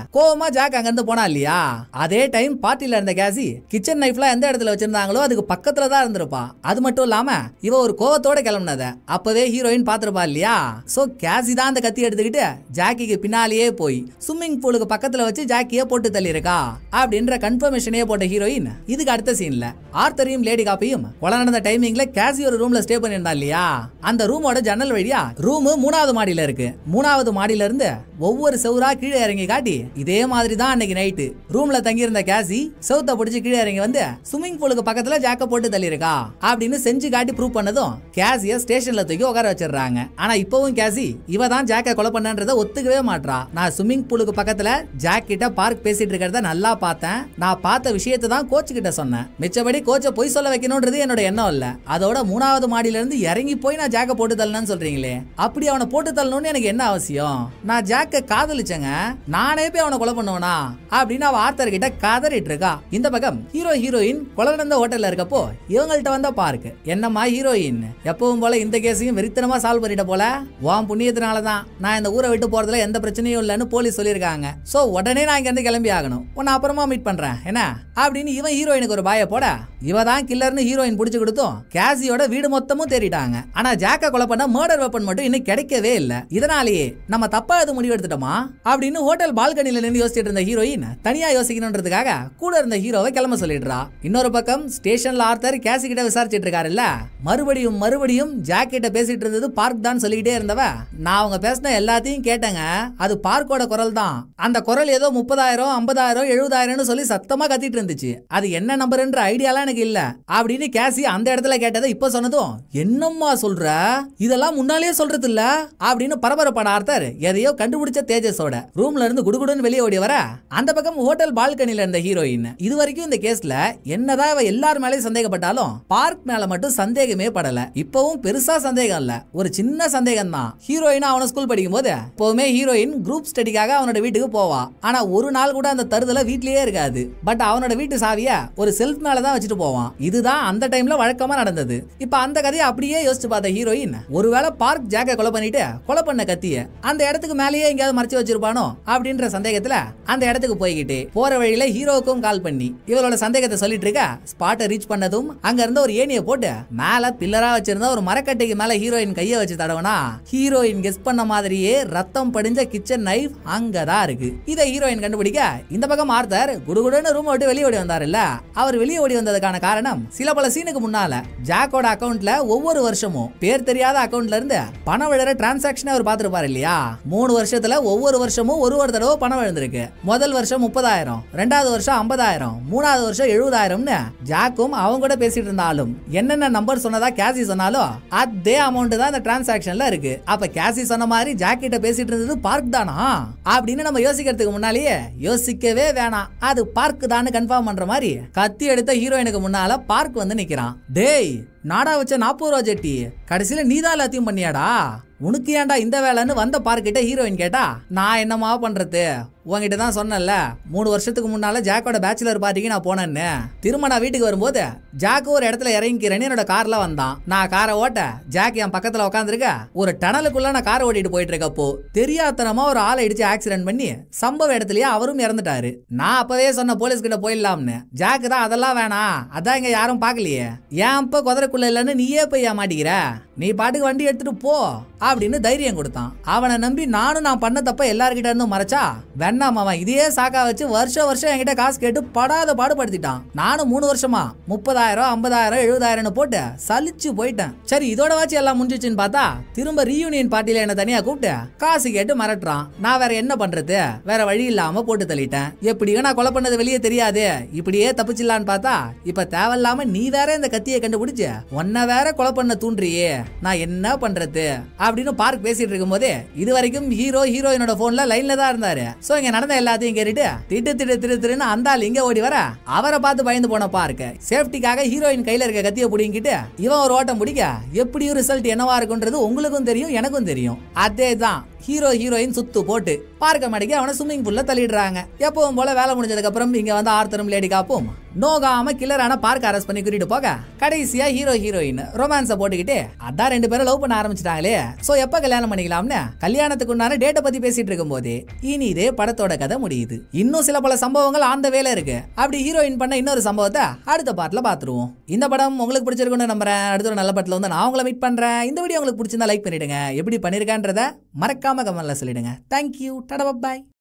கோவமா ஜாக் அங்க இருந்து போனா இல்லையா அதே டைம் பார்ட்டில இருந்த கேசி கிச்சன் நைஃப்லாம் எந்த இடத்துல வச்சிருந்தாங்களோ அதுக்கு பக்கத்துல தான் இருந்திருப்பான் அது மட்டும் இல்லாம இவ ஒரு கோவத்தோட கிளம்புனத அப்பவே ஹீரோயின் பாத்திருப்பா இல்லையா சோ கேசி தான் அந்த கத்தி எடுத்துக்கிட்டு ஜாக்கிக்கு பின்னாலேயே போய் ஸ்விம்மிங் பூலுக்கு பக்கத்துல வச்சு ஜாக்கிய போட்டு தள்ளி இருக்கா அப்படின்ற கன்ஃபர்மேஷனே போட்ட ஹீரோயின் இதுக்கு அடுத்த சீன்ல ஆர்த்தரையும் லேடி காப்பையும் கொலை நடந்த டைமிங்ல கேசி ஒரு ரூம்ல ஸ்டே பண்ணியிருந்தா இல்லையா அந்த ரூமோட ஜன்னல் வழியா ரூம் மூணாவது மாடியில இருக்கு மூணாவது மாடியில இருந்து ஒவ்வொரு செவுரா கீழே இறங்கி காட்டி இதே மாதிரி தான் அன்னைக்கு நைட்டு ரூம்ல தங்கியிருந்த கேசி செவுத்த பிடிச்சு கீழே இறங்கி வந்து ஸ்விம்மிங் பூலுக்கு பக்கத்துல ஜாக்க போட்டு தள்ளியிருக்கா அப்படின்னு செஞ்சு காட்டி ப்ரூவ் பண்ணதும் கேசிய ஸ்டேஷன்ல தூக்கி உட்கார வச்சிடுறாங்க ஆனா இப்பவும் கேசி இவ தான் ஜாக்க கொலை பண்ணன்றத ஒத்துக்கவே மாட்றா நான் ஸ்விம்மிங் பூலுக்கு பக்கத்துல ஜாக் கிட்ட பார்க் பேசிட்டு இருக்கிறத நல்லா பார்த்தேன் நான் பார்த்த விஷயத்தை தான் கோச் கிட்ட சொன்னேன் மிச்சபடி கோச்சை பொய் சொல்ல வைக்கணும்ன்றது என்னோட எண்ணம் இல்ல அதோட மூணாவது மாடியில இருந்து இறங்கி போய் நான் ஜாக்க போட்டு தள்ளணும்னு சொல்றீங்களே அப்படி அவனை போட்டு தள்ளணும்னு எனக்கு என்ன அவசியம் நான் ஜாக்க காதலிச்சேங்க நானே போய் அவனை கொலை பண்ணுவனா அப்படின்னு அவ ஆர்த்தர் கிட்ட காதறிட்டு இருக்கா இந்த பக்கம் ஹீரோ ஹீரோயின் கொலை நடந்த ஹோட்டல்ல இருக்கப்போ இவங்கள்ட்ட வந்த பார்க் என்னம்மா ஹீரோயின் எப்பவும் போல இந்த கேஸையும் வெறித்தனமா சால்வ் பண்ணிட்ட போல உன் புண்ணியத்தினால தான் நான் இந்த ஊரை விட்டு போறதுல எந்த பிரச்சனையும் இல்லைன்னு போலீஸ் சொல்லியிருக்காங்க சோ உடனே நான் இங்க இருந்து கிளம்பி ஆகணும் உன்னை அப்புறமா மீட் பண்றேன் என்ன அப்படின்னு இவன் ஹீரோயினுக்கு ஒரு பாய போட இவ தான் கில்லர்னு ஹீரோயின் புடிச்சு கொடுத்தும் கேசியோட வீடு மொத்தமும் தேடிட்டாங்க ஆனா ஜாக்க கொலை பண்ண மர்டர் வெப்பன் மட்டும் இன்னும் கிடைக்கவே இல்ல இதனாலேயே நம்ம தப்பா எதுவும் முடிவு எடுத்துட்டோமா அப்படின்னு ஹோட்டல் பால்கனில நின்று யோசிச்சுட்டு இருந்த ஹீரோயின் தனியா யோசிக்கணுன்றதுக்காக கூட இருந்த ஹீரோவை கிளம்ப சொல்லிடுறா இன்னொரு பக்கம் ஸ்டேஷன்ல ஆர்த்தர் கேசி கிட்ட விசாரிச்சிட்டு இருக்காருல்ல மறுபடியும் மறுபடியும் ஜாக் கிட்ட பேசிட்டு இருந்தது பார்க் தான் சொல்லிக்கிட்டே இருந்தவ நான் அவங்க பேசின எல்லாத்தையும் கேட்டேங்க அது பார்க்கோட குரல் தான் அந்த குரல் ஏதோ முப்பதாயிரம் ஐம்பதாயிரம் எழுபதாயிரம்னு சொல்லி சத்தமா கத்திட்டு இருந்துச்சு அது என்ன நம்பர்ன்ற ஐடியாலாம் எனக்கு இல்ல அப்படின்னு கேசி அந்த இடத்துல கேட்டதை இப்ப சொன்னதும் என்னம்மா சொல்ற இதெல்லாம் முன்னாலேயே சொல்றது இல்ல அப்படின்னு பரபரப்பான ஆர்த்தர் எதையோ கண்டுபிடிச்ச தேஜஸோட ரூம்ல இருந்து குடுகுடுன்னு வெளியே ஓடி வர அந்த பக்கம் ஹோட்டல் பால்கனில இருந்த ஹீரோயின் இது வரைக்கும் இந்த கேஸ்ல என்னதான் இவ எல்லார் மேலயும் சந்தேகப்பட்டாலும் பார்க் மேல மட்டும் சந்தேகமே படல இப்பவும் பெருசா சந்தேகம் இல்ல ஒரு சின்ன சந்தேகம் தான் ஹீரோயின் அவன ஸ்கூல் படிக்கும் போது எப்பவுமே ஹீரோயின் குரூப் ஸ்டடிக்காக அவனோட வீட்டுக்கு போவா ஆனா ஒரு நாள் கூட அந்த தருதல வீட்லயே இருக்காது பட் அவனோட வீட்டு சாவிய ஒரு செல்ஃப் மேல தான் வச்சுட்டு போவான் இதுதான் அந்த டைம்ல வழக்கமா நடந்தது இப்ப அந்த கதையை அப்படியே யோசிச்சு பார்த்த ஹீரோயின் ஒருவேளை பார்க் ஜாக்க கொலை பண்ணிட்டு கொலை பண்ண கத்திய அந்த இடத்துக்கு மேலேயே எங்கேயாவது மறைச்சு வச்சிருப்பானோ அப்படின்ற சந்தேகத்துல அந்த இடத்துக்கு போய்கிட்டு போற வழியில ஹீரோவுக்கும் கால் பண்ணி இவளோட சந்தேகத்தை சொல்லிட்டு இருக்க ஸ்பாட்டை ரீச் பண்ணதும் அங்க இருந்த ஒரு ஏணியை போட்டு மேல பில்லரா வச்சிருந்த ஒரு மரக்கட்டைக்கு மேல ஹீரோயின் கைய வச்சு தடவனா ஹீரோயின் கெஸ் பண்ண மாதிரியே ரத்தம் படிஞ்ச கிச்சன் நைஃப் அங்கதான் இருக்கு இதை ஹீரோயின் கண்டுபிடிக்க இந்த பக்கம் ஆர்த்தர் குடுகுடுன்னு ரூம் விட்டு வெளியே ஓடி வந்தாருல்ல அவர் வெளியே ஓடி வந்ததுக்கான காரணம் சில பல சீனுக்கு முன்னால ஜாக்கோட அக்கவுண்ட்ல ஒவ்வொரு வருஷமும் பேர் தெரியாத அக்கவுண்ட்ல இருந்து பணம் விழுற டிரான்சாக்ஷன் அவர் பார்த்திருப்பாரு இல்லையா மூணு வருஷத்துல ஒவ்வொரு வருஷமும் ஒரு ஒரு தடவை பணம் விழுந்திருக்கு முதல் வருஷம் முப்பதாயிரம் ரெண்டாவது வருஷம் ஐம்பதாயிரம் மூணாவது வருஷம் எழுபதாயிரம்னு ஜாக்கும் அவங்க கூட பேசிட்டு இருந்தாலும் என்னென்ன நம்பர் சொன்னதா கேசி சொன்னாலும் அதே அமௌண்ட் தான் இந்த டிரான்சாக்ஷன்ல இருக்கு அப்ப கேசி சொன்ன மாதிரி ஜாக் கிட்ட பேசிட்டு இருந்தது பார்க் தானா அப்படின்னு நம்ம யோசிக்கிறதுக்கு முன்னாலேயே யோசிக்கவே வேணாம் அது பார்க் தான் கன்ஃபார்ம் பண்ற மாதிரி கத்தி எடுத்த ஹீரோயினுக்கு முன்னால பார்க் வந்து நிக்கிறான் டேய் நாடா வச்ச நாற்பது ரூபா ஜெட்டி கடைசியில நீதான் எல்லாத்தையும் பண்ணியாடா உனக்கு ஏன்டா இந்த வேலைன்னு வந்த பார்க்கிட்ட ஹீரோயின் கேட்டா நான் என்னமா பண்றது உன்கிட்ட தான் சொன்னேன்ல மூணு வருஷத்துக்கு முன்னால ஜாக்கோட பேச்சுலர் பார்ட்டிக்கு நான் போனேன்னு திரும்ப நான் வீட்டுக்கு வரும்போது ஜாக்கு ஒரு இடத்துல இறங்கிக்கிறேன்னு என்னோட கார்ல வந்தான் நான் காரை ஓட்ட ஜாக் என் பக்கத்துல உட்காந்துருக்க ஒரு டனலுக்குள்ள நான் காரை ஓட்டிட்டு போயிட்டு இருக்கப்போ தெரியாதனமா ஒரு ஆளை இடிச்சு ஆக்சிடென்ட் பண்ணி சம்பவ இடத்துலயே அவரும் இறந்துட்டாரு நான் அப்பவே சொன்ன போலீஸ் கிட்ட போயிடலாம்னு ஜாக்கு தான் அதெல்லாம் வேணாம் அதான் இங்க யாரும் பார்க்கலையே ஏன் இப்ப குதிரைக்குள்ள இல்லைன்னு நீயே போய் ஏமாட்டிக்கிற நீ பாட்டுக்கு வண்டி எடுத்துட்டு போ அப்படின்னு தைரியம் கொடுத்தான் அவனை நம்பி நானும் நான் பண்ண தப்ப எல்லார்கிட்ட இருந்தும் மறைச்சா வேணாம் அவன் இதையே சாக்கா வச்சு வருஷம் வருஷம் என்கிட்ட காசு கேட்டு படாத பாடுபடுத்திட்டான் நானும் மூணு வருஷமா முப்பதாயிரம் ஐம்பதாயிரம் எழுபதாயிரம்னு போட்டு சலிச்சு போயிட்டேன் சரி இதோட வாச்சு எல்லாம் முடிஞ்சிச்சுன்னு பார்த்தா திரும்ப ரீயூனியன் பார்ட்டியில என்ன தனியா கூப்பிட்டு காசு கேட்டு மிரட்டுறான் நான் வேற என்ன பண்றது வேற வழி இல்லாம போட்டு தள்ளிட்டேன் எப்படியோ நான் கொலை பண்ணது வெளியே தெரியாது இப்படியே தப்பிச்சிடலான்னு பார்த்தா இப்ப தேவையில்லாம நீ வேற இந்த கத்தியை கண்டுபிடிச்சு உன்னை வேற கொலை பண்ண தூண்டுறியே நான் என்ன பண்றது அப்படின்னு பார்க் பேசிட்டு இருக்கும் போதே இது வரைக்கும் ஹீரோ ஹீரோயினோட போன்ல லைன்ல தான் இருந்தாரு சோ இங்க நடந்த எல்லாத்தையும் கேட்டுட்டு திட்டு திட்டு திரு திருன்னு அந்த ஆள் இங்க ஓடி வர அவரை பார்த்து பயந்து போன பார்க்க சேஃப்டிக்காக ஹீரோயின் கையில இருக்க கத்தியை பிடிங்கிட்டு இவன் ஒரு ஓட்டம் பிடிக்க எப்படியும் ரிசல்ட் என்னவா இருக்குன்றது உங்களுக்கும் தெரியும் எனக்கும் தெரியும் அதே தான் ஹீரோ ஹீரோயின் சுத்து போட்டு பார்க்க மாட்டேங்க அவனை ஸ்விம்மிங் பூல்ல தள்ளிடுறாங்க எப்பவும் போல வேலை முடிஞ்சதுக்கு அப்புறம் இங்க வந்து ஆர்த்தரும் லேடி காப்பும் நோகாம கில்லரான பார்க்க அரெஸ்ட் பண்ணி கூட்டிட்டு போக கடைசியா ஹீரோ ஹீரோயின் ரொமான்ஸ போட்டுக்கிட்டு அதான் ரெண்டு பேரும் லவ் பண்ண ஆரம்பிச்சிட்டாங்களே சோ எப்ப கல்யாணம் பண்ணிக்கலாம்னு கல்யாணத்துக்கு உண்டான டேட்டை பத்தி பேசிட்டு இருக்கும்போது இனி இதே படத்தோட கதை முடியுது இன்னும் சில பல சம்பவங்கள் அந்த வேலை இருக்கு அப்படி ஹீரோயின் பண்ண இன்னொரு சம்பவத்தை அடுத்த பாட்டுல பாத்துருவோம் இந்த படம் உங்களுக்கு பிடிச்சிருக்குன்னு நம்புறேன் அடுத்த ஒரு நல்ல படத்துல வந்து நான் உங்களை மீட் பண்றேன் இந்த வீடியோ உங்களுக்கு பிடிச்சிருந்தா லைக் பண்ணிடுங்க எப்படி பண்ணிருக்கான்றத மறக்காம கமெண்ட்ல சொல்லிடுங்க தேங்க்யூ டடா பாய்